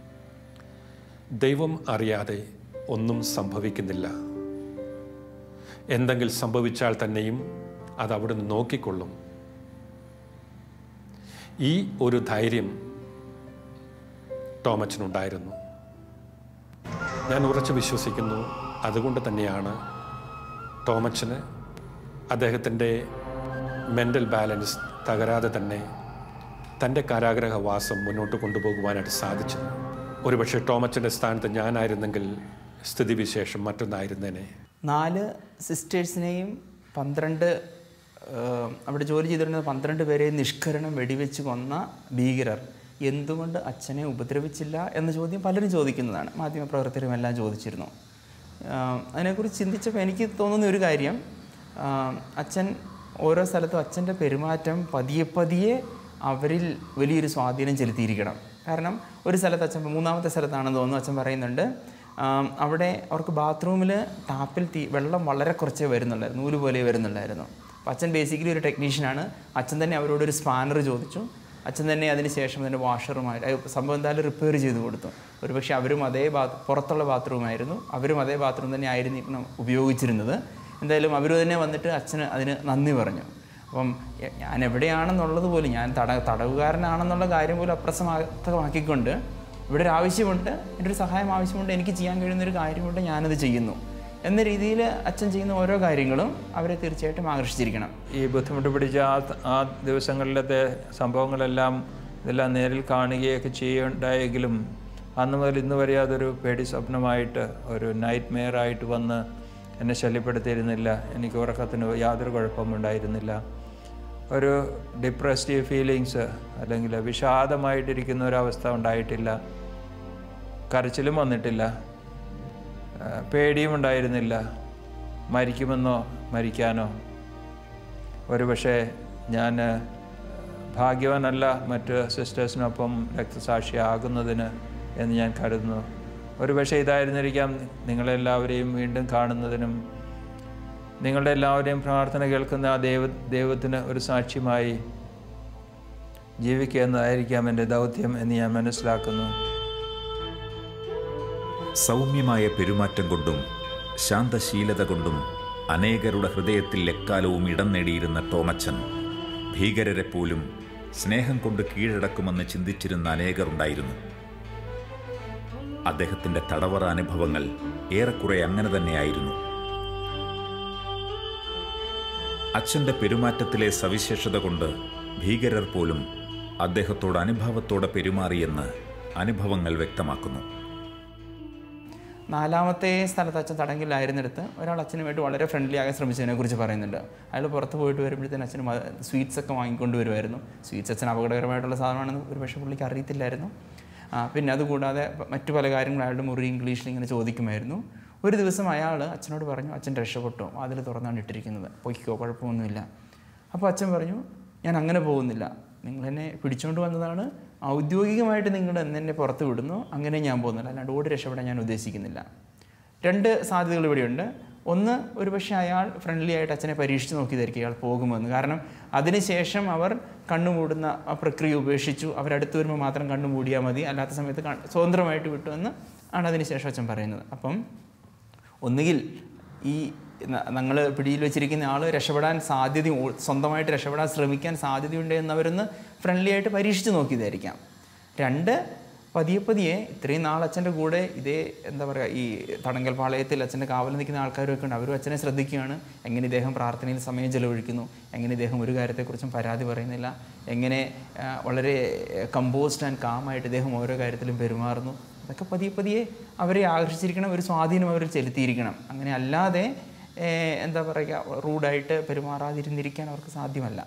ദൈവം അറിയാതെ ഒന്നും സംഭവിക്കുന്നില്ല എന്തെങ്കിലും സംഭവിച്ചാൽ തന്നെയും അത് അവിടുന്ന് നോക്കിക്കൊള്ളും ഈ ഒരു ധൈര്യം ടോമച്ചനുണ്ടായിരുന്നു ഞാൻ ഉറച്ചു വിശ്വസിക്കുന്നു അതുകൊണ്ട് തന്നെയാണ് ടോമച്ചന് അദ്ദേഹത്തിൻ്റെ മെൻ്റൽ ബാലൻസ് തകരാതെ തന്നെ തൻ്റെ കാരാഗ്രഹവാസം മുന്നോട്ട് കൊണ്ടുപോകുവാനായിട്ട് സാധിച്ചത് ഒരുപക്ഷെ ടോമച്ചൻ്റെ സ്ഥാനത്ത് ഞാനായിരുന്നെങ്കിൽ സ്ഥിതിവിശേഷം മറ്റൊന്നായിരുന്നേനെ നാല് സിസ്റ്റേഴ്സിനെയും പന്ത്രണ്ട് ഏഹ്, അവിടെ ജോലി ചെയ്തിരുന്ന പന്ത്രണ്ട് പേരെയും നിഷ്കരണം വെടിവെച്ച് കൊന്ന ഭീകരർ എന്തുകൊണ്ട് അച്ഛനെ ഉപദ്രവിച്ചില്ല എന്ന ചോദ്യം പലരും ചോദിക്കുന്നതാണ് മാധ്യമപ്രവർത്തകരും എല്ലാം ചോദിച്ചിരുന്നു ആഹ്, അതിനെക്കുറിച്ച് ചിന്തിച്ചപ്പോൾ എനിക്ക് തോന്നുന്ന ഒരു കാര്യം ആഹ്, അച്ഛൻ ഓരോ സ്ഥലത്തും അച്ഛൻ്റെ പെരുമാറ്റം പതിയെ പതിയെ അവരിൽ വലിയൊരു സ്വാധീനം ചെലുത്തിയിരിക്കണം കാരണം ഒരു സ്ഥലത്ത് അച്ഛൻ മൂന്നാമത്തെ സ്ഥലത്താണെന്ന് തോന്നുന്നു അച്ഛൻ പറയുന്നുണ്ട് ആം, അവിടെ അവർക്ക് ബാത്റൂമിൽ ടാപ്പിൽ തീ വെള്ളം വളരെ കുറച്ചേ വരുന്നുള്ളായിരുന്നു നൂല് പോലെ വരുന്നുണ്ടായിരുന്നു അപ്പോൾ അച്ഛൻ ബേസിക്കലി ഒരു ടെക്നീഷ്യനാണ് അച്ഛൻ തന്നെ അവരോട് ഒരു സ്പാനർ ചോദിച്ചു അച്ഛൻ തന്നെ അതിന് ശേഷം തന്നെ വാഷറുമായിട്ട് അത് സംഭവം എന്തായാലും റിപ്പയർ ചെയ്ത് കൊടുത്തു ഒരുപക്ഷെ അവരും അതേ ബാത്ത് പുറത്തുള്ള ബാത്റൂമായിരുന്നു അവരും അതേ ബാത്റൂം തന്നെ ആയിരിക്കണം ഉപയോഗിച്ചിരുന്നത് എന്തായാലും അവർ തന്നെ വന്നിട്ട് അച്ഛന് അതിന് നന്ദി പറഞ്ഞു അപ്പം എ- ഞാൻ എവിടെയാണെന്നുള്ളത് പോലും ഞാൻ തട തടവുകാരനാണെന്നുള്ള കാര്യം പോലും അപ്രസമാക്തമാക്കിക്കൊണ്ട് ഇവിടെ ഒരു ആവശ്യമുണ്ട് എൻ്റെ ഒരു സഹായം ആവശ്യമുണ്ട് എനിക്ക് ചെയ്യാൻ കഴിയുന്ന ഒരു കാര്യമുണ്ട് ഞാനത് ചെയ്യുന്നു എന്ന രീതിയിൽ അച്ഛൻ ചെയ്യുന്ന ഓരോ കാര്യങ്ങളും അവരെ തീർച്ചയായിട്ടും ആകർഷിച്ചിരിക്കണം ഈ ബുദ്ധിമുട്ട് പിടിച്ച ആ ആ ദിവസങ്ങളിലത്തെ സംഭവങ്ങളെല്ലാം ഇതെല്ലാം നേരിൽ കാണുകയൊക്കെ ചെയ്യുണ്ടായെങ്കിലും അന്ന് മുതൽ ഇന്ന് വരെ അതൊരു പേടി സ്വപ്നമായിട്ട് ഒരു നൈറ്റ് മെയറായിട്ട് വന്ന് എന്നെ ശല്യപ്പെടുത്തിയിരുന്നില്ല എനിക്ക് ഉറക്കത്തിന് യാതൊരു കുഴപ്പമുണ്ടായിരുന്നില്ല ഒരു ഡിപ്രസ്റ്റീവ് ഫീലിങ്സ് അല്ലെങ്കിൽ വിഷാദമായിട്ടിരിക്കുന്ന ഒരവസ്ഥ ഉണ്ടായിട്ടില്ല കരച്ചിലും വന്നിട്ടില്ല ആ, പേടിയും ഉണ്ടായിരുന്നില്ല മരിക്കുമെന്നോ മരിക്കാനോ ഒരുപക്ഷെ ഞാൻ ഭാഗ്യവാനല്ല മറ്റ് സിസ്റ്റേഴ്സിനൊപ്പം രക്തസാക്ഷിയാകുന്നതിന് എന്ന് ഞാൻ കരുതുന്നു ഒരുപക്ഷെ ഇതായിരുന്നിരിക്കാം നിങ്ങളെല്ലാവരെയും വീണ്ടും കാണുന്നതിനും നിങ്ങളുടെ എല്ലാവരെയും പ്രാർത്ഥന കേൾക്കുന്ന ആ ദൈവ ദൈവത്തിന് ഒരു സാക്ഷ്യമായി ജീവിക്കുക എന്നതായിരിക്കാം എൻ്റെ ദൗത്യം എന്ന് ഞാൻ മനസ്സിലാക്കുന്നു സൗമ്യമായ പെരുമാറ്റം കൊണ്ടും ശാന്തശീലത കൊണ്ടും അനേകരുടെ ഹൃദയത്തിൽ എക്കാലവും ഇടം നേടിയിരുന്ന ടോമച്ചൻ ഭീകരരെ പോലും സ്നേഹം കൊണ്ട് കീഴടക്കുമെന്ന് ചിന്തിച്ചിരുന്ന അനേകരുണ്ടായിരുന്നു അദ്ദേഹത്തിന്റെ തടവറ അനുഭവങ്ങൾ ഏറെക്കുറെ അങ്ങനെ തന്നെയായിരുന്നു അച്ഛന്റെ പെരുമാറ്റത്തിലെ സവിശേഷത കൊണ്ട് ഭീകരർ പോലും അദ്ദേഹത്തോട് അനുഭാവത്തോടെ പെരുമാറിയെന്ന് അനുഭവങ്ങൾ വ്യക്തമാക്കുന്നു നാലാമത്തെ സ്ഥലത്ത് അച്ഛൻ തടങ്കിലായിരുന്നിടത്ത് ഒരാൾ അച്ഛനുമായിട്ട് വളരെ ഫ്രണ്ട്ലി ആകാൻ ശ്രമിച്ചതിനെ കുറിച്ച് പറയുന്നുണ്ട് അയാൾ പുറത്ത് പോയിട്ട് വരുമ്പോഴത്തേന് അച്ഛന് സ്വീറ്റ്സ് ഒക്കെ വാങ്ങിക്കൊണ്ട് വരുമായിരുന്നു സ്വീറ്റ്സ് അച്ഛൻ അപകടകരമായിട്ടുള്ള സാധനമാണെന്ന് ഒരു പക്ഷേ പുള്ളിക്ക് അറിയത്തില്ലായിരുന്നു ആ, പിന്നെ അതുകൂടാതെ മറ്റു പല കാര്യങ്ങളും അയാളുടെ മുറി ഇംഗ്ലീഷിൽ ഇങ്ങനെ ചോദിക്കുമായിരുന്നു ഒരു ദിവസം അയാൾ അച്ഛനോട് പറഞ്ഞു അച്ഛൻ രക്ഷപ്പെട്ടു അതിൽ തുറന്നാണ് ഇട്ടിരിക്കുന്നത് പൊയ്ക്കോ കുഴപ്പമൊന്നുമില്ല അപ്പോൾ അച്ഛൻ പറഞ്ഞു ഞാൻ അങ്ങനെ പോകുന്നില്ല നിങ്ങൾ എന്നെ പിടിച്ചുകൊണ്ട് വന്നതാണ് ഔദ്യോഗികമായിട്ട് നിങ്ങൾ എന്നെ പുറത്ത് വിടുന്നു അങ്ങനെ ഞാൻ പോകുന്നില്ല അല്ലാണ്ട് ഓടി രക്ഷപ്പെടാൻ ഞാൻ ഉദ്ദേശിക്കുന്നില്ല രണ്ട് സാധ്യതകൾ ഇവിടെയുണ്ട് ഒന്ന് ഒരുപക്ഷെ അയാൾ ഫ്രണ്ട്ലി ആയിട്ട് അച്ഛനെ പരീക്ഷിച്ച് നോക്കിയതായിരിക്കും അയാൾ പോകുമെന്ന് കാരണം അതിനുശേഷം അവർ കണ്ണുമൂടുന്ന ആ പ്രക്രിയ ഉപേക്ഷിച്ചു അവരടുത്ത് വരുമ്പോൾ മാത്രം കണ്ണു മൂടിയാൽ മതി അല്ലാത്ത സമയത്ത് കണ്ണ് സ്വതന്ത്രമായിട്ട് വിട്ടു എന്ന് ആണ് അതിനുശേഷം അച്ഛൻ പറയുന്നത് അപ്പം ഒന്നുകിൽ ഈ ഞങ്ങൾ പിടിയിൽ വെച്ചിരിക്കുന്ന ആൾ രക്ഷപ്പെടാൻ സാധ്യത സ്വന്തമായിട്ട് രക്ഷപ്പെടാൻ ശ്രമിക്കാൻ സാധ്യതയുണ്ട് എന്നവരൊന്ന് ഫ്രണ്ട്ലി ആയിട്ട് പരീക്ഷിച്ച് നോക്കിയതായിരിക്കാം രണ്ട് പതിയെ പതിയെ ഇത്രയും നാൾ അച്ഛൻ്റെ കൂടെ ഇതേ എന്താ പറയുക ഈ തടങ്കൽ പാളയത്തിൽ അച്ഛൻ്റെ കാവൽ നിൽക്കുന്ന ആൾക്കാരൊക്കെ ഉണ്ട് അവരും അച്ഛനെ ശ്രദ്ധിക്കുകയാണ് എങ്ങനെ ഇദ്ദേഹം പ്രാർത്ഥനയിൽ സമയം ചെലവഴിക്കുന്നു എങ്ങനെ ഇദ്ദേഹം ഒരു കാര്യത്തെക്കുറിച്ചും പരാതി പറയുന്നില്ല എങ്ങനെ ആ, വളരെ കമ്പോസ്ഡ് ആൻഡ് കാമായിട്ട് ഇദ്ദേഹം ഓരോ കാര്യത്തിലും പെരുമാറുന്നു അതൊക്കെ പതിയെ പതിയെ അവരെ ആകർഷിച്ചിരിക്കണം ഒരു സ്വാധീനം അവരിൽ ചെലുത്തിയിരിക്കണം അങ്ങനെ അല്ലാതെ ഏഹ്, എന്താ പറയുക റൂഡായിട്ട് പെരുമാറാതിരുന്നിരിക്കാൻ അവർക്ക് സാധ്യമല്ല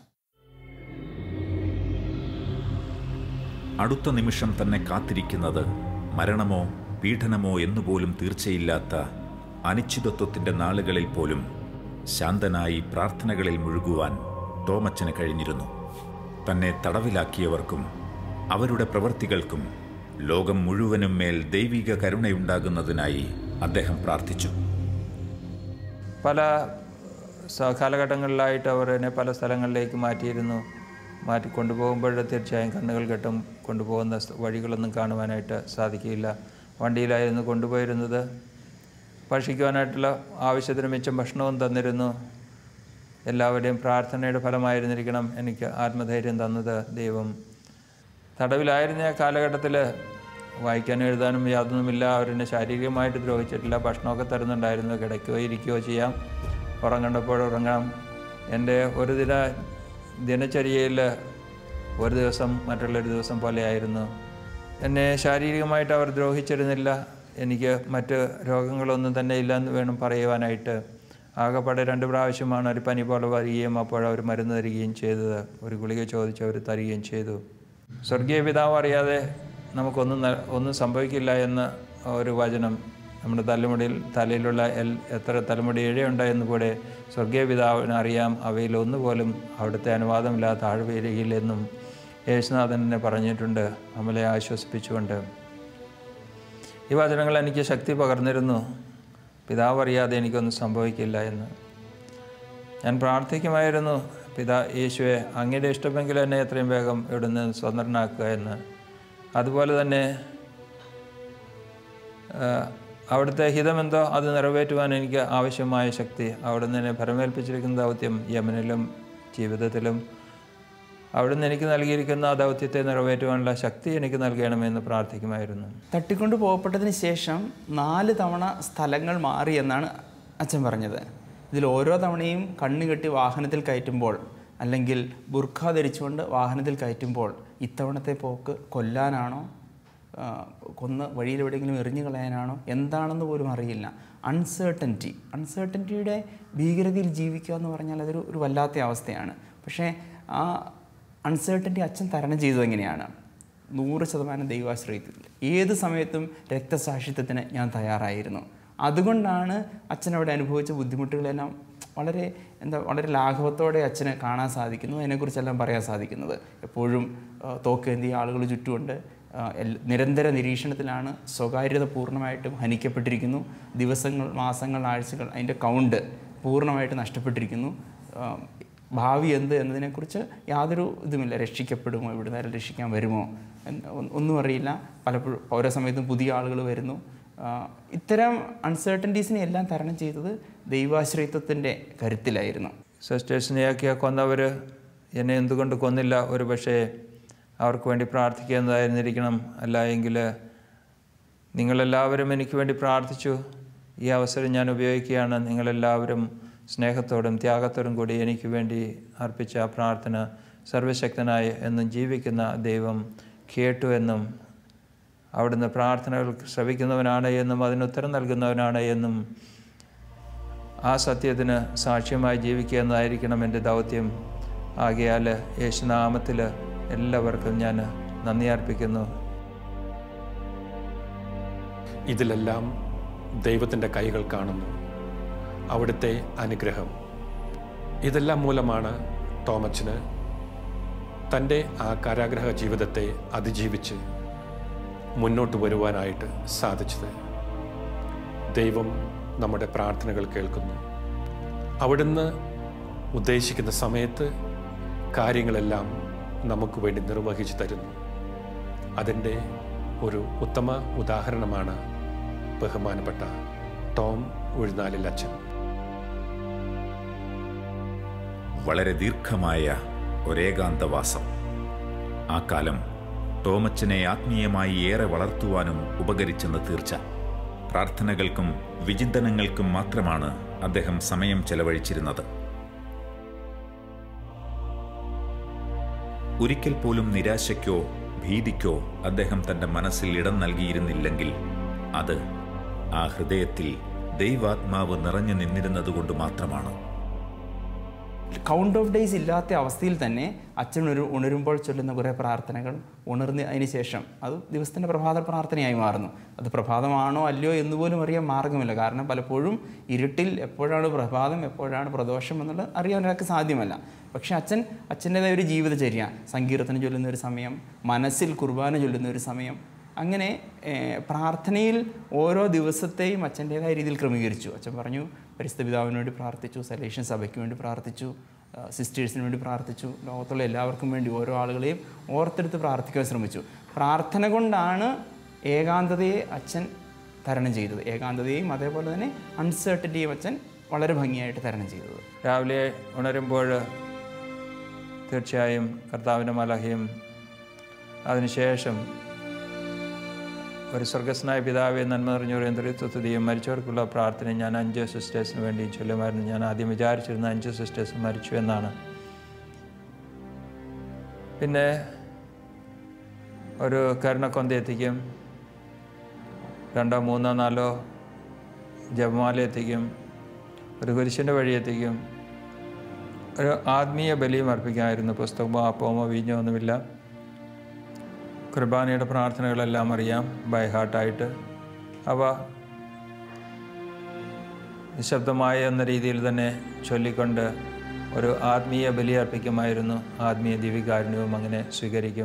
അടുത്ത നിമിഷം തന്നെ കാത്തിരിക്കുന്നത് മരണമോ പീഡനമോ എന്നുപോലും തീർച്ചയില്ലാത്ത അനിശ്ചിതത്വത്തിന്റെ നാളുകളിൽ പോലും ശാന്തനായി പ്രാർത്ഥനകളിൽ മുഴുകുവാൻ ടോമച്ചന് കഴിഞ്ഞിരുന്നു തന്നെ തടവിലാക്കിയവർക്കും അവരുടെ പ്രവൃത്തികൾക്കും ലോകം മുഴുവനും മേൽ ദൈവിക കരുണയുണ്ടാകുന്നതിനായി അദ്ദേഹം പ്രാർത്ഥിച്ചു പല സ- കാലഘട്ടങ്ങളിലായിട്ട് അവർ എന്നെ പല സ്ഥലങ്ങളിലേക്ക് മാറ്റിയിരുന്നു മാറ്റി കൊണ്ടുപോകുമ്പോൾ തീർച്ചയായും കണ്ണുകൾ കെട്ടും കൊണ്ടുപോകുന്ന സ്ഥ- വഴികളൊന്നും കാണുവാനായിട്ട് സാധിക്കില്ല വണ്ടിയിലായിരുന്നു കൊണ്ടുപോയിരുന്നത് ഭക്ഷിക്കുവാനായിട്ടുള്ള ആവശ്യത്തിന് മിച്ചം ഭക്ഷണവും തന്നിരുന്നു എല്ലാവരുടെയും പ്രാർത്ഥനയുടെ ഫലമായിരുന്നിരിക്കണം എനിക്ക് ആത്മധൈര്യം തന്നത് ദൈവം തടവിലായിരുന്ന ആ കാലഘട്ടത്തിൽ വായിക്കാനും എഴുതാനും യാതൊന്നുമില്ല അവരെന്നെ ശാരീരികമായിട്ട് ദ്രോഹിച്ചിട്ടില്ല ഭക്ഷണമൊക്കെ തരുന്നുണ്ടായിരുന്നു കിടക്കുകയോ ഇരിക്കുകയോ ചെയ്യാം ഉറങ്ങേണ്ടപ്പോൾ ഉറങ്ങാം എൻ്റെ ഒരു ദിന ദിനചര്യയിൽ ഒരു ദിവസം മറ്റുള്ളൊരു ദിവസം പോലെയായിരുന്നു എന്നെ ശാരീരികമായിട്ട് അവർ ദ്രോഹിച്ചിരുന്നില്ല എനിക്ക് മറ്റ് രോഗങ്ങളൊന്നും തന്നെ ഇല്ലെന്ന് വേണം പറയുവാനായിട്ട് ആകെപ്പാടെ രണ്ട് പ്രാവശ്യമാണ് ഒരു പനി പോലെ വരികയും അപ്പോൾ അവർ മരുന്ന് തരികയും ചെയ്തത് ഒരു ഗുളിക ചോദിച്ച് അവർ തരികയും ചെയ്തു സ്വർഗീയ പിതാവ് അറിയാതെ നമുക്കൊന്നും ന- ഒന്നും സംഭവിക്കില്ല എന്ന ഒരു വചനം നമ്മുടെ തലമുടിയിൽ തലയിലുള്ള എൽ എത്ര തലമുടി ഇഴയുണ്ട് എന്ന് കൂടെ സ്വർഗീയ പിതാവിന് അറിയാം അവയിൽ ഒന്നുപോലും അവിടുത്തെ അനുവാദമില്ലാതെ താഴ്വയിലെന്നും യേശുനാഥൻ എന്നെ പറഞ്ഞിട്ടുണ്ട് നമ്മളെ ആശ്വസിപ്പിച്ചുകൊണ്ട് ഈ വചനങ്ങൾ എനിക്ക് ശക്തി പകർന്നിരുന്നു പിതാവ് അറിയാതെ എനിക്കൊന്നും സംഭവിക്കില്ല എന്ന് ഞാൻ പ്രാർത്ഥിക്കുമായിരുന്നു പിതാ യേശുവെ അങ്ങയുടെ ഇഷ്ടമെങ്കിൽ എന്നെ എത്രയും വേഗം ഇവിടുന്ന് സ്വതന്ത്രനാക്കുക എന്ന് അതുപോലെ തന്നെ ആ, അവിടുത്തെ ഹിതമെന്തോ അത് നിറവേറ്റുവാൻ എനിക്ക് ആവശ്യമായ ശക്തി അവിടുന്ന് എന്നെ ഭരമേൽപ്പിച്ചിരിക്കുന്ന ദൗത്യം യമനിലും ജീവിതത്തിലും അവിടുന്ന് എനിക്ക് നൽകിയിരിക്കുന്ന ആ ദൗത്യത്തെ നിറവേറ്റുവാനുള്ള ശക്തി എനിക്ക് നൽകണമെന്ന് പ്രാർത്ഥിക്കുമായിരുന്നു തട്ടിക്കൊണ്ട് പോകപ്പെട്ടതിന് ശേഷം നാല് തവണ സ്ഥലങ്ങൾ മാറി എന്നാണ് അച്ഛൻ പറഞ്ഞത് ഇതിൽ ഓരോ തവണയും കണ്ണ് കെട്ടി വാഹനത്തിൽ കയറ്റുമ്പോൾ അല്ലെങ്കിൽ ബുർഖ ധരിച്ചുകൊണ്ട് വാഹനത്തിൽ കയറ്റുമ്പോൾ ഇത്തവണത്തെ പോക്ക് കൊല്ലാനാണോ ആ, കൊന്ന് വഴിയിലെവിടെയെങ്കിലും എറിഞ്ഞു കളയാനാണോ എന്താണെന്ന് പോലും അറിയില്ല അൺസേർട്ടൻറ്റി അൺസേർട്ടൻറ്റിയുടെ ഭീകരതയിൽ ജീവിക്കുക എന്ന് പറഞ്ഞാൽ അതൊരു ഒരു വല്ലാത്ത അവസ്ഥയാണ് പക്ഷേ ആ അൺസേർട്ടൻറ്റി അച്ഛൻ തരണം ചെയ്തത് എങ്ങനെയാണ് നൂറ് ശതമാനം ദൈവാശ്രയത്തിൽ ഏത് സമയത്തും രക്തസാക്ഷിത്വത്തിന് ഞാൻ തയ്യാറായിരുന്നു അതുകൊണ്ടാണ് അച്ഛൻ അവിടെ അനുഭവിച്ച ബുദ്ധിമുട്ടുകളെല്ലാം വളരെ എന്താ വളരെ ലാഘവത്തോടെ അച്ഛനെ കാണാൻ സാധിക്കുന്നു അതിനെക്കുറിച്ചെല്ലാം പറയാൻ സാധിക്കുന്നത് എപ്പോഴും ആ, തോക്കേന്തിയ ആളുകൾ ചുറ്റുമുണ്ട് ആ, എൽ- നിരന്തര നിരീക്ഷണത്തിലാണ് സ്വകാര്യത പൂർണ്ണമായിട്ടും ഹനിക്കപ്പെട്ടിരിക്കുന്നു ദിവസങ്ങൾ മാസങ്ങൾ ആഴ്ചകൾ അതിൻ്റെ കൗണ്ട് പൂർണ്ണമായിട്ട് നഷ്ടപ്പെട്ടിരിക്കുന്നു ആ, ഭാവി എന്ത് എന്നതിനെക്കുറിച്ച് യാതൊരു ഇതുമില്ല രക്ഷിക്കപ്പെടുമോ ഇവിടുന്ന് ആരും രക്ഷിക്കാൻ വരുമോ എന്ന് ഒ- ഒന്നും അറിയില്ല പലപ്പോഴും ഓരോ സമയത്തും പുതിയ ആളുകൾ വരുന്നു ആ, ഇത്തരം അൺസേർട്ടൻറ്റീസിനെ എല്ലാം തരണം ചെയ്തത് ദൈവാശ്രയത്വത്തിൻ്റെ കരുത്തിലായിരുന്നു സിസ്റ്റേഴ്സിനെയൊക്കെ കൊന്നവർ എന്നെ എന്തുകൊണ്ട് കൊന്നില്ല ഒരു പക്ഷേ അവർക്ക് വേണ്ടി പ്രാർത്ഥിക്കുന്നതായിരുന്നിരിക്കണം അല്ല എങ്കിൽ നിങ്ങളെല്ലാവരും എനിക്ക് വേണ്ടി പ്രാർത്ഥിച്ചു ഈ അവസരം ഞാൻ ഉപയോഗിക്കുകയാണ് നിങ്ങളെല്ലാവരും സ്നേഹത്തോടും ത്യാഗത്തോടും കൂടി എനിക്ക് വേണ്ടി അർപ്പിച്ച ആ പ്രാർത്ഥന സർവശക്തനായ എന്നും ജീവിക്കുന്ന ദൈവം കേട്ടു എന്നും അവിടുന്ന് പ്രാർത്ഥനകൾ ശ്രവിക്കുന്നവനാണ് എന്നും അതിന് ഉത്തരം നൽകുന്നവനാണ് എന്നും ആ സത്യത്തിന് സാക്ഷ്യമായി ജീവിക്കുക എന്നതായിരിക്കണം എൻ്റെ ദൗത്യം ആകയാൽ യേശുനാമത്തിൽ എല്ലാവർക്കും ഞാൻ നന്ദി അർപ്പിക്കുന്നു ഇതിലെല്ലാം ദൈവത്തിൻ്റെ കൈകൾ കാണുന്നു അവിടുത്തെ അനുഗ്രഹം ഇതെല്ലാം മൂലമാണ് ടോമച്ചന് തൻ്റെ ആ കാരാഗ്രഹ ജീവിതത്തെ അതിജീവിച്ച് മുന്നോട്ട് വരുവാനായിട്ട് സാധിച്ചത് ദൈവം നമ്മുടെ പ്രാർത്ഥനകൾ കേൾക്കുന്നു അവിടുന്ന് ഉദ്ദേശിക്കുന്ന സമയത്ത് കാര്യങ്ങളെല്ലാം നമുക്ക് വേണ്ടി നിർവഹിച്ചു തരുന്നു അതിൻ്റെ ഒരു ഉത്തമ ഉദാഹരണമാണ് ബഹുമാനപ്പെട്ട ടോം ഉഴുന്നാലിൽ അച്ഛൻ വളരെ ദീർഘമായ ഒരേകാന്തവാസം ആ കാലം ടോമച്ചനെ ആത്മീയമായി ഏറെ വളർത്തുവാനും ഉപകരിച്ചെന്ന് തീർച്ച പ്രാർത്ഥനകൾക്കും വിചിന്തനങ്ങൾക്കും മാത്രമാണ് അദ്ദേഹം സമയം ചെലവഴിച്ചിരുന്നത് ഒരിക്കൽ പോലും നിരാശയ്ക്കോ ഭീതിക്കോ അദ്ദേഹം തന്റെ മനസ്സിൽ ഇടം നൽകിയിരുന്നില്ലെങ്കിൽ അത് ആ ഹൃദയത്തിൽ ദൈവാത്മാവ് നിറഞ്ഞു നിന്നിരുന്നതുകൊണ്ട് മാത്രമാണ് കൗണ്ട് ഓഫ് ഡേയ്സ് ഇല്ലാത്ത അവസ്ഥയിൽ തന്നെ അച്ഛൻ ഒരു ഉണരുമ്പോൾ ചൊല്ലുന്ന കുറേ പ്രാർത്ഥനകൾ ഉണർന്ന് അതിന് ശേഷം അത് ദിവസത്തിൻ്റെ പ്രഭാത പ്രാർത്ഥനയായി മാറുന്നു അത് പ്രഭാതമാണോ അല്ലയോ എന്ന് പോലും അറിയാൻ മാർഗമില്ല കാരണം പലപ്പോഴും ഇരുട്ടിൽ എപ്പോഴാണ് പ്രഭാതം എപ്പോഴാണ് പ്രദോഷം എന്നുള്ളത് അറിയാൻ ഒരാൾക്ക് സാധ്യമല്ല പക്ഷേ അച്ഛൻ അച്ഛൻ്റെതായ ഒരു ജീവിതചര്യ സങ്കീർത്തനം ചൊല്ലുന്ന ഒരു സമയം മനസ്സിൽ കുർബാന ചൊല്ലുന്ന ഒരു സമയം അങ്ങനെ ഏഹ്, പ്രാർത്ഥനയിൽ ഓരോ ദിവസത്തെയും അച്ഛൻ്റേതായ രീതിയിൽ ക്രമീകരിച്ചു അച്ഛൻ പറഞ്ഞു പരിസ്ഥിതി പിതാവിന് വേണ്ടി പ്രാർത്ഥിച്ചു സലേഷ്യൻ സഭയ്ക്ക് വേണ്ടി പ്രാർത്ഥിച്ചു സിസ്റ്റേഴ്സിന് വേണ്ടി പ്രാർത്ഥിച്ചു ലോകത്തുള്ള എല്ലാവർക്കും വേണ്ടി ഓരോ ആളുകളെയും ഓർത്തെടുത്ത് പ്രാർത്ഥിക്കാൻ ശ്രമിച്ചു പ്രാർത്ഥന കൊണ്ടാണ് ഏകാന്തതയെ അച്ഛൻ തരണം ചെയ്തത് ഏകാന്തതയും അതേപോലെ തന്നെ അൺസർട്ടനിറ്റിയും അച്ഛൻ വളരെ ഭംഗിയായിട്ട് തരണം ചെയ്തത് രാവിലെ ഉണരുമ്പോൾ തീർച്ചയായും കർത്താവിൻ്റെ മലഹയും അതിനുശേഷം ഒരു സ്വർഗസ്നായ പിതാവെ നന്മ നിറഞ്ഞൊരു യന്ത്രത്വത്തെയും മരിച്ചവർക്കുള്ള പ്രാർത്ഥന ഞാൻ അഞ്ച് സിസ്റ്റേഴ്സിന് വേണ്ടി ചൊല്ലുമായിരുന്നു ഞാൻ ആദ്യം വിചാരിച്ചിരുന്ന അഞ്ച് സിസ്റ്റേഴ്സ് മരിച്ചു എന്നാണ് പിന്നെ ഒരു കരുണക്കൊന്ത എത്തിക്കും രണ്ടോ മൂന്നോ നാലോ ജപമാല എത്തിക്കും ഒരു കുരിശിൻ്റെ വഴി എത്തിക്കും ഒരു ആത്മീയ ബലിയും അർപ്പിക്കാമായിരുന്നു പുസ്തകമോ അപ്പമോ വീഞ്ഞോ ഒന്നുമില്ല കുർബാനയുടെ പ്രാർത്ഥനകളെല്ലാം അറിയാം ബൈ ഹാർട്ടായിട്ട് അവ നിശബ്ദമായ എന്ന രീതിയിൽ തന്നെ ചൊല്ലിക്കൊണ്ട് ഒരു ആത്മീയ ബലി അർപ്പിക്കുമായിരുന്നു ആത്മീയ ദിവികാരുണ്യവും അങ്ങനെ സ്വീകരിക്കും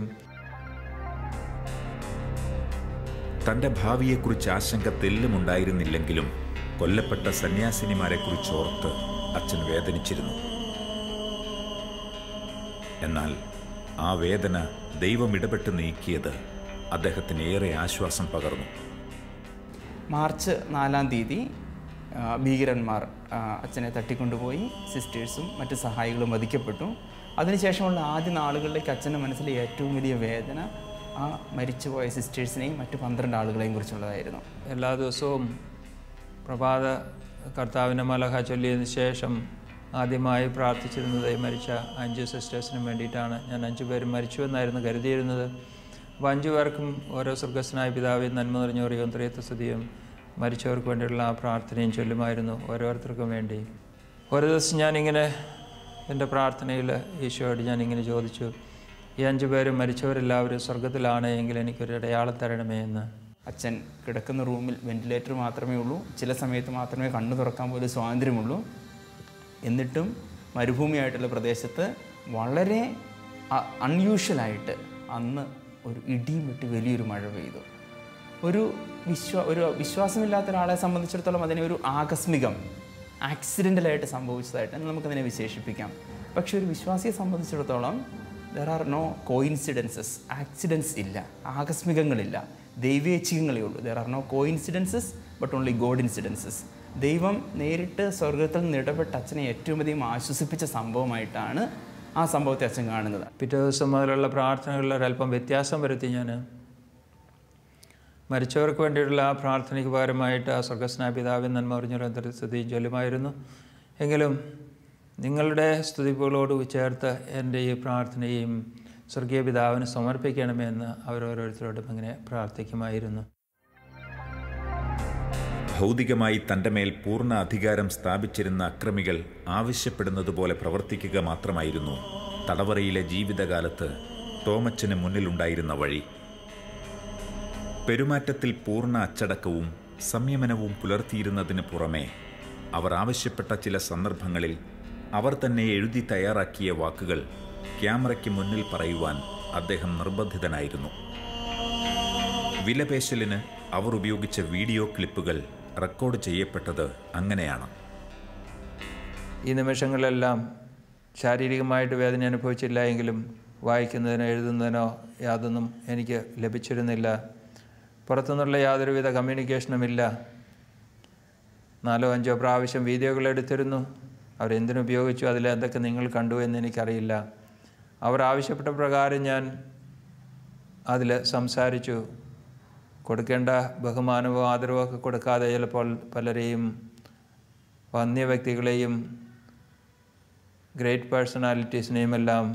തന്റെ ഭാവിയെക്കുറിച്ച് ആശങ്ക തെല്ലുമുണ്ടായിരുന്നില്ലെങ്കിലും കൊല്ലപ്പെട്ട സന്യാസിനിമാരെക്കുറിച്ച് ഓർത്ത് അച്ഛൻ വേദനിച്ചിരുന്നു എന്നാൽ ആ വേദന ദൈവം ഇടപെട്ട് നീക്കിയത് അദ്ദേഹത്തിന് ഏറെ ആശ്വാസം പകർന്നു മാർച്ച് നാലാം തീയതി ആ, ഭീകരന്മാർ ആ, അച്ഛനെ തട്ടിക്കൊണ്ടുപോയി സിസ്റ്റേഴ്സും മറ്റ് സഹായികളും വധിക്കപ്പെട്ടു അതിനുശേഷമുള്ള ആദ്യ നാളുകളിലേക്ക് അച്ഛൻ്റെ മനസ്സിലെ ഏറ്റവും വലിയ വേദന ആ മരിച്ചുപോയ സിസ്റ്റേഴ്സിനെയും മറ്റ് പന്ത്രണ്ട് ആളുകളെയും കുറിച്ചുള്ളതായിരുന്നു എല്ലാ ദിവസവും പ്രഭാത കർത്താവിൻ്റെ മലഹ ചൊല്ലിയതിന് ശേഷം ആദ്യമായി പ്രാർത്ഥിച്ചിരുന്നത് ഈ മരിച്ച അഞ്ച് സിസ്റ്റേഴ്സിനും വേണ്ടിയിട്ടാണ് ഞാൻ അഞ്ചു പേരും മരിച്ചുവെന്നായിരുന്നു കരുതിയിരുന്നത് അപ്പോൾ അഞ്ചു പേർക്കും ഓരോ സ്വർഗസ്നായ പിതാവിൻ നന്മ നിറഞ്ഞോറിയും ത്രിയത്വസ്തുതിയും മരിച്ചവർക്ക് വേണ്ടിയുള്ള ആ പ്രാർത്ഥനയും ചൊല്ലുമായിരുന്നു ഓരോരുത്തർക്കും വേണ്ടി ഒരു ദിവസം ഞാനിങ്ങനെ എൻ്റെ പ്രാർത്ഥനയിൽ ഈശോയോട് ഞാനിങ്ങനെ ചോദിച്ചു ഈ അഞ്ചു പേരും മരിച്ചവരെല്ലാവരും സ്വർഗത്തിലാണ് എങ്കിൽ എനിക്കൊരു അടയാളം തരണമേ എന്ന് അച്ഛൻ കിടക്കുന്ന റൂമിൽ വെന്റിലേറ്റർ മാത്രമേ ഉള്ളൂ ചില സമയത്ത് മാത്രമേ കണ്ണു തുറക്കാൻ പോലും സ്വാതന്ത്ര്യമുള്ളൂ എന്നിട്ടും മരുഭൂമിയായിട്ടുള്ള പ്രദേശത്ത് വളരെ അൺയൂഷ്വലായിട്ട് അന്ന് ഒരു ഇടിയും വിട്ട് വലിയൊരു മഴ പെയ്തു ഒരു വിശ്വാ ഒരു വിശ്വാസമില്ലാത്ത ഒരാളെ സംബന്ധിച്ചിടത്തോളം അതിനെ ഒരു ആകസ്മികം ആക്സിഡൻ്റലായിട്ട് സംഭവിച്ചതായിട്ട് നമുക്കതിനെ വിശേഷിപ്പിക്കാം പക്ഷെ ഒരു വിശ്വാസിയെ സംബന്ധിച്ചിടത്തോളം there are no coincidences accidents ഇല്ല ആകസ്മികങ്ങളില്ല ദൈവേച്ഛികങ്ങളേ ഉള്ളൂ there are no coincidences but only God incidences ദൈവം നേരിട്ട് സ്വർഗത്തിൽ നിന്ന് ഇടപെട്ട് അച്ഛനെ ഏറ്റവും അധികം ആശ്വസിപ്പിച്ച സംഭവമായിട്ടാണ് ആ സംഭവത്തെ അച്ഛൻ കാണുന്നത് പിറ്റേ ദിവസം മുതലുള്ള പ്രാർത്ഥനകളിൽ ഒരല്പം വ്യത്യാസം വരുത്തി ഞാൻ മരിച്ചവർക്ക് വേണ്ടിയുള്ള ആ പ്രാർത്ഥനയ്ക്ക് പകരമായിട്ട് ആ സ്വർഗസ്നായ പിതാവിൻ നന്മ പറഞ്ഞൊരു സ്തുതി ചൊല്ലുമായിരുന്നു എങ്കിലും നിങ്ങളുടെ സ്തുതിപ്പുകളോട് ചേർത്ത് എൻ്റെ ഈ പ്രാർത്ഥനയും സ്വർഗീയ പിതാവിന് സമർപ്പിക്കണമെന്ന് അവരോരോരുത്തരോടും ഇങ്ങനെ പ്രാർത്ഥിക്കുമായിരുന്നു ഭൗതികമായി തന്റെ മേൽ പൂർണ്ണ അധികാരം സ്ഥാപിച്ചിരുന്ന അക്രമികൾ ആവശ്യപ്പെടുന്നത് പോലെ പ്രവർത്തിക്കുക മാത്രമായിരുന്നു തടവറയിലെ ജീവിതകാലത്ത് തോമച്ചന് മുന്നിലുണ്ടായിരുന്ന വഴി പെരുമാറ്റത്തിൽ പൂർണ്ണ അച്ചടക്കവും സംയമനവും പുലർത്തിയിരുന്നതിന് പുറമെ അവർ ആവശ്യപ്പെട്ട ചില സന്ദർഭങ്ങളിൽ അവർ തന്നെ എഴുതി തയ്യാറാക്കിയ വാക്കുകൾ ക്യാമറയ്ക്ക് മുന്നിൽ പറയുവാൻ അദ്ദേഹം നിർബന്ധിതനായിരുന്നു വിലപേശലിന് അവർ ഉപയോഗിച്ച വീഡിയോ ക്ലിപ്പുകൾ റെക്കോർഡ് ചെയ്യപ്പെട്ടത് അങ്ങനെയാണ് ഈ നിമിഷങ്ങളിലെല്ലാം ശാരീരികമായിട്ട് വേദന അനുഭവിച്ചില്ല എങ്കിലും വായിക്കുന്നതിനോ എഴുതുന്നതിനോ യാതൊന്നും എനിക്ക് ലഭിച്ചിരുന്നില്ല പുറത്തുനിന്നുള്ള യാതൊരുവിധ കമ്മ്യൂണിക്കേഷനുമില്ല നാലോ അഞ്ചോ പ്രാവശ്യം വീഡിയോകൾ എടുത്തിരുന്നു അവരെന്തിനുപയോഗിച്ചു അതിലെന്തൊക്കെ നിങ്ങൾ കണ്ടു എന്ന് എനിക്കറിയില്ല അവർ ആവശ്യപ്പെട്ട പ്രകാരം ഞാൻ അതിൽ സംസാരിച്ചു കൊടുക്കേണ്ട ബഹുമാനമോ ആദരവോ ഒക്കെ കൊടുക്കാതെ ചിലപ്പോൾ പലരെയും വന്യ വ്യക്തികളെയും ഗ്രേറ്റ് പേഴ്സണാലിറ്റീസിനെയും എല്ലാം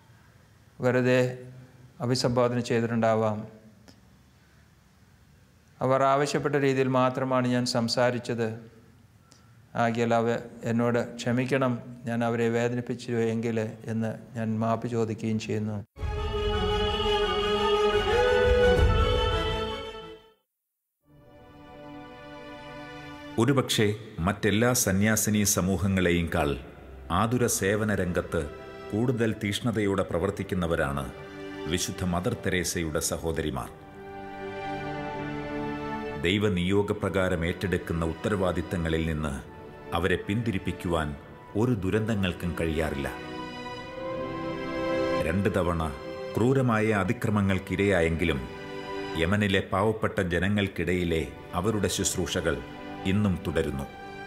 വെറുതെ അഭിസംബോധന ചെയ്തിട്ടുണ്ടാവാം അവർ ആവശ്യപ്പെട്ട രീതിയിൽ മാത്രമാണ് ഞാൻ സംസാരിച്ചത് ആകിയാൽ അവ എന്നോട് ക്ഷമിക്കണം ഞാൻ അവരെ വേദനിപ്പിച്ചു എങ്കിൽ എന്ന് ഞാൻ മാപ്പ് ചോദിക്കുകയും ചെയ്യുന്നു ഒരുപക്ഷെ മറ്റെല്ലാ സന്യാസിനി സമൂഹങ്ങളെയും കാൾ ആതുര സേവന രംഗത്ത് കൂടുതൽ തീഷ്ണതയോടെ പ്രവർത്തിക്കുന്നവരാണ് വിശുദ്ധ മദർ തെരേസയുടെ സഹോദരിമാർ ദൈവനിയോഗപ്രകാരം ഏറ്റെടുക്കുന്ന ഉത്തരവാദിത്തങ്ങളിൽ നിന്ന് അവരെ പിന്തിരിപ്പിക്കുവാൻ ഒരു ദുരന്തങ്ങൾക്കും കഴിയാറില്ല രണ്ട് തവണ ക്രൂരമായ അതിക്രമങ്ങൾക്കിരയായെങ്കിലും യമനിലെ പാവപ്പെട്ട ജനങ്ങൾക്കിടയിലെ അവരുടെ ശുശ്രൂഷകൾ ഇന്നും തുടരുന്നു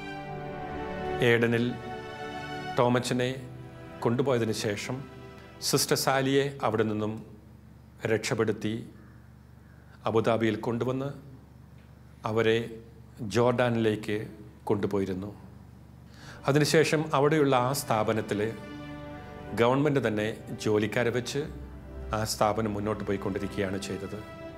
ഏഡനിൽ ടോമച്ചനെ കൊണ്ടുപോയതിന് ശേഷം സിസ്റ്റർ സാലിയെ അവിടെ നിന്നും രക്ഷപ്പെടുത്തി അബുദാബിയിൽ കൊണ്ടുവന്ന് അവരെ ജോർഡാനിലേക്ക് കൊണ്ടുപോയിരുന്നു അതിനുശേഷം അവിടെയുള്ള ആ സ്ഥാപനത്തിൽ ഗവൺമെൻറ് തന്നെ ജോലിക്കാരെ വെച്ച് ആ സ്ഥാപനം മുന്നോട്ട് പോയിക്കൊണ്ടിരിക്കുകയാണ് ചെയ്തത്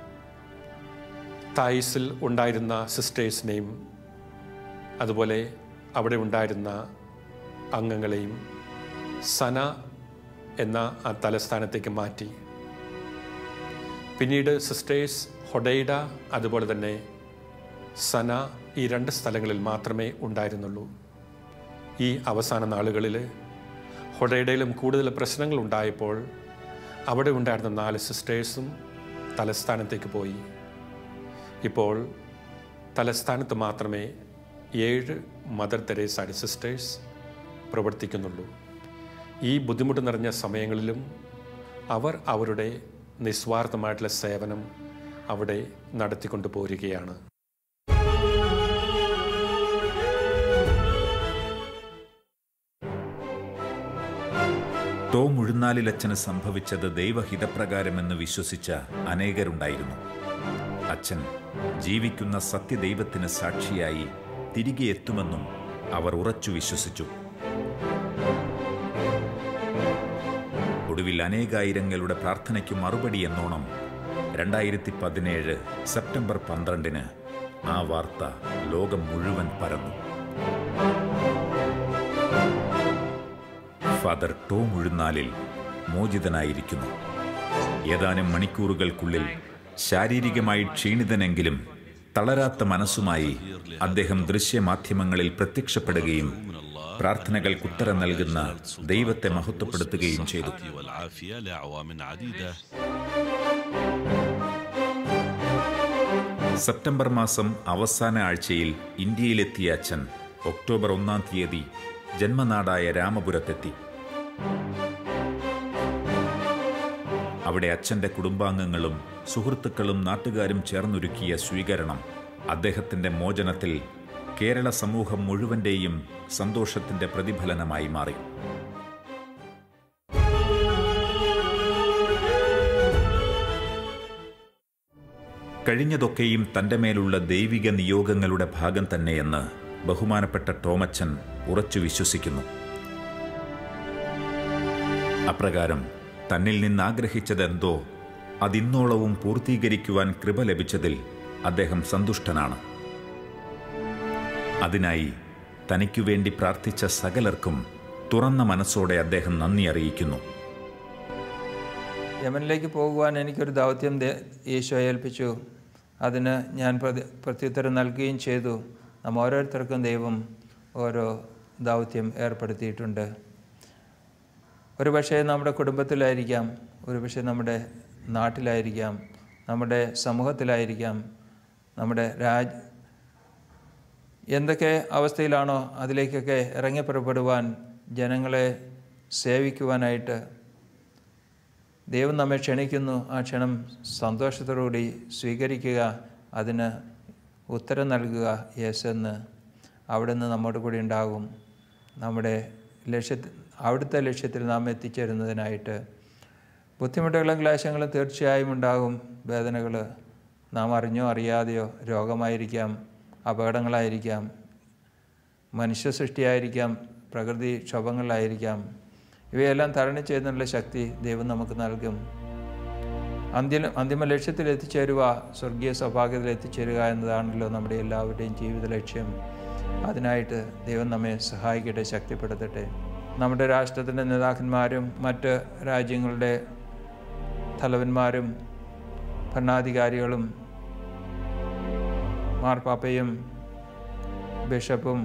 തായിസിൽ ഉണ്ടായിരുന്ന സിസ്റ്റേഴ്സിനെയും അതുപോലെ അവിടെ ഉണ്ടായിരുന്ന അംഗങ്ങളെയും സന എന്ന ആ തലസ്ഥാനത്തേക്ക് മാറ്റി പിന്നീട് സിസ്റ്റേഴ്സ് ഹൊഡൈഡ അതുപോലെ തന്നെ സന ഈ രണ്ട് സ്ഥലങ്ങളിൽ മാത്രമേ ഉണ്ടായിരുന്നുള്ളൂ ഈ അവസാന നാളുകളിൽ ഹൊഡൈഡയിലും കൂടുതൽ പ്രശ്നങ്ങൾ ഉണ്ടായപ്പോൾ അവിടെ ഉണ്ടായിരുന്ന നാല് സിസ്റ്റേഴ്സും തലസ്ഥാനത്തേക്ക് പോയി ഇപ്പോൾ തലസ്ഥാനത്ത് മാത്രമേ ഏഴ് മദർ തെരേസയുടെ സിസ്റ്റേഴ്സ് പ്രവർത്തിക്കുന്നുള്ളൂ ഈ ബുദ്ധിമുട്ട് നിറഞ്ഞ സമയങ്ങളിലും അവർ അവരുടെ നിസ്വാർത്ഥമായിട്ടുള്ള സേവനം അവിടെ നടത്തിക്കൊണ്ടു പോരുകയാണ് ടോം മുഴുന്നാലിലച്ഛന് സംഭവിച്ചത് ദൈവഹിതപ്രകാരമെന്ന് വിശ്വസിച്ച അനേകരുണ്ടായിരുന്നു അച്ഛൻ ജീവിക്കുന്ന സത്യദൈവത്തിന് സാക്ഷിയായി തിരികെ എത്തുമെന്നും അവർ ഉറച്ചു വിശ്വസിച്ചു ഒടുവിൽ അനേകായിരങ്ങളുടെ പ്രാർത്ഥനയ്ക്ക് മറുപടി എന്നോണം രണ്ടായിരത്തി പതിനേഴ് സെപ്റ്റംബർ പന്ത്രണ്ടിന് ആ വാർത്ത ലോകം മുഴുവൻ പരന്നു ഫാദർ ടോം ഉഴുന്നാലിൽ മോചിതനായിരിക്കുന്നു ഏതാനും മണിക്കൂറുകൾക്കുള്ളിൽ ശാരീരികമായി ക്ഷീണിതനെങ്കിലും തളരാത്ത മനസ്സുമായി അദ്ദേഹം ദൃശ്യമാധ്യമങ്ങളിൽ പ്രത്യക്ഷപ്പെടുകയും പ്രാർത്ഥനകൾക്ക് ഉത്തരം നൽകുന്ന ദൈവത്തെ മഹത്വപ്പെടുത്തുകയും ചെയ്തു والعافية لأعوام عديدة സെപ്റ്റംബർ മാസം അവസാന ആഴ്ചയിൽ ഇന്ത്യയിലെത്തിയ അച്ഛൻ ഒക്ടോബർ ഒന്നാം തീയതി ജന്മനാടായ രാമപുരത്തെത്തി അവിടെ അച്ഛന്റെ കുടുംബാംഗങ്ങളും സുഹൃത്തുക്കളും നാട്ടുകാരും ചേർന്നൊരുക്കിയ സ്വീകരണം അദ്ദേഹത്തിന്റെ മോചനത്തിൽ കേരള സമൂഹം മുഴുവന്റെയും സന്തോഷത്തിന്റെ പ്രതിഫലനമായി മാറി കഴിഞ്ഞതൊക്കെയും തന്റെ മേലുള്ള ദൈവിക നിയോഗങ്ങളുടെ ഭാഗം തന്നെയെന്ന് ബഹുമാനപ്പെട്ട ടോമച്ചൻ ഉറച്ചു വിശ്വസിക്കുന്നു അപ്രകാരം തന്നിൽ നിന്ന് ആഗ്രഹിച്ചതെന്തോ അതിന്നോളവും പൂർത്തീകരിക്കുവാൻ കൃപ ലഭിച്ചതിൽ അദ്ദേഹം സന്തുഷ്ടനാണ് അതിനായി തനിക്കു വേണ്ടി പ്രാർത്ഥിച്ച സകലർക്കും തുറന്ന മനസ്സോടെ അദ്ദേഹം നന്ദി അറിയിക്കുന്നു യമനിലേക്ക് പോകുവാൻ എനിക്കൊരു ദൗത്യം ദേ- ഈശോ ഏൽപ്പിച്ചു അതിന് ഞാൻ പ്രതി പ്രത്യുത്തരം നൽകുകയും ചെയ്തു നാം ഓരോരുത്തർക്കും ദൈവം ഓരോ ദൗത്യം ഏർപ്പെടുത്തിയിട്ടുണ്ട് ഒരു പക്ഷേ നമ്മുടെ കുടുംബത്തിലായിരിക്കാം ഒരു പക്ഷേ നമ്മുടെ നാട്ടിലായിരിക്കാം നമ്മുടെ സമൂഹത്തിലായിരിക്കാം നമ്മുടെ രാജ് എന്തൊക്കെ അവസ്ഥയിലാണോ അതിലേക്കൊക്കെ ഇറങ്ങിപ്പുറപ്പെടുവാൻ ജനങ്ങളെ സേവിക്കുവാനായിട്ട് ദൈവം നമ്മെ ക്ഷണിക്കുന്നു ആ ക്ഷണം സന്തോഷത്തോടുകൂടി സ്വീകരിക്കുക അതിന് ഉത്തരം നൽകുക യെസ് എന്ന് അവിടുന്ന് നമ്മോട് കൂടി ഉണ്ടാകും നമ്മുടെ ലക്ഷ്യത്തിൽ അവിടുത്തെ ലക്ഷ്യത്തിൽ നാം എത്തിച്ചേരുന്നതിനായിട്ട് ബുദ്ധിമുട്ടുകളും ക്ലേശങ്ങളും തീർച്ചയായും ഉണ്ടാകും വേദനകൾ നാം അറിഞ്ഞോ അറിയാതെയോ രോഗമായിരിക്കാം അപകടങ്ങളായിരിക്കാം മനുഷ്യ സൃഷ്ടിയായിരിക്കാം പ്രകൃതി ക്ഷോഭങ്ങളായിരിക്കാം ഇവയെല്ലാം തരണം ചെയ്യുന്നതിനുള്ള ശക്തി ദൈവം നമുക്ക് നൽകും അന്ത്യ അന്തിമ ലക്ഷ്യത്തിൽ എത്തിച്ചേരുക സ്വർഗീയ സൗഭാഗ്യത്തിൽ എത്തിച്ചേരുക എന്നതാണല്ലോ നമ്മുടെ എല്ലാവരുടെയും ജീവിത ലക്ഷ്യം അതിനായിട്ട് ദൈവം നമ്മെ സഹായിക്കട്ടെ ശക്തിപ്പെടുത്തട്ടെ നമ്മുടെ രാഷ്ട്രത്തിൻ്റെ നേതാക്കന്മാരും മറ്റ് രാജ്യങ്ങളുടെ തലവന്മാരും ഭരണാധികാരികളും മാർപ്പാപ്പയും ബിഷപ്പും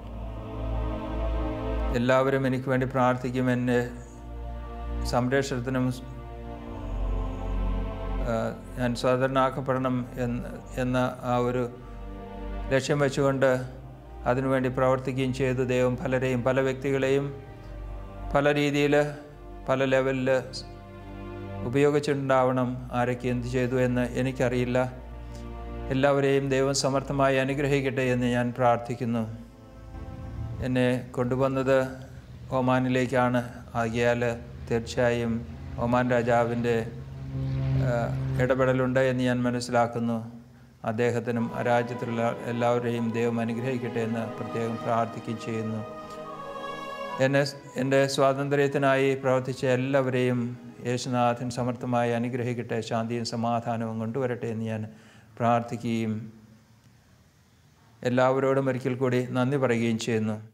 എല്ലാവരും എനിക്ക് വേണ്ടി പ്രാർത്ഥിക്കും എൻ്റെ സംരക്ഷണത്തിനും ആ, ഞാൻ സ്വതന്ത്രനാക്കപ്പെടണം എന്ന് എന്ന ആ ഒരു ലക്ഷ്യം വെച്ചുകൊണ്ട് അതിനുവേണ്ടി പ്രവർത്തിക്കുകയും ചെയ്തു ദൈവം പലരെയും പല വ്യക്തികളെയും പല രീതിയിൽ പല ലെവലിൽ ഉപയോഗിച്ചിട്ടുണ്ടാവണം ആരൊക്കെ എന്ത് ചെയ്തു എന്ന് എനിക്കറിയില്ല എല്ലാവരെയും ദൈവം സമർത്ഥമായി അനുഗ്രഹിക്കട്ടെ എന്ന് ഞാൻ പ്രാർത്ഥിക്കുന്നു എന്നെ കൊണ്ടുവന്നത് ഒമാനിലേക്കാണ് ആകിയാൽ തീർച്ചയായും ഒമാൻ രാജാവിൻ്റെ ആ, ഇടപെടലുണ്ട് എന്ന് ഞാൻ മനസ്സിലാക്കുന്നു അദ്ദേഹത്തിനും ആ രാജ്യത്തിലുള്ള എല്ലാവരെയും ദൈവം അനുഗ്രഹിക്കട്ടെ എന്ന് പ്രത്യേകം പ്രാർത്ഥിക്കുകയും ചെയ്യുന്നു എന്നെ എൻ്റെ സ്വാതന്ത്ര്യത്തിനായി പ്രവർത്തിച്ച എല്ലാവരെയും യേശുനാഥൻ സമർത്ഥമായി അനുഗ്രഹിക്കട്ടെ ശാന്തിയും സമാധാനവും കൊണ്ടുവരട്ടെ എന്ന് ഞാൻ പ്രാർത്ഥിക്കുകയും എല്ലാവരോടും ഒരിക്കൽ കൂടി നന്ദി പറയുകയും ചെയ്യുന്നു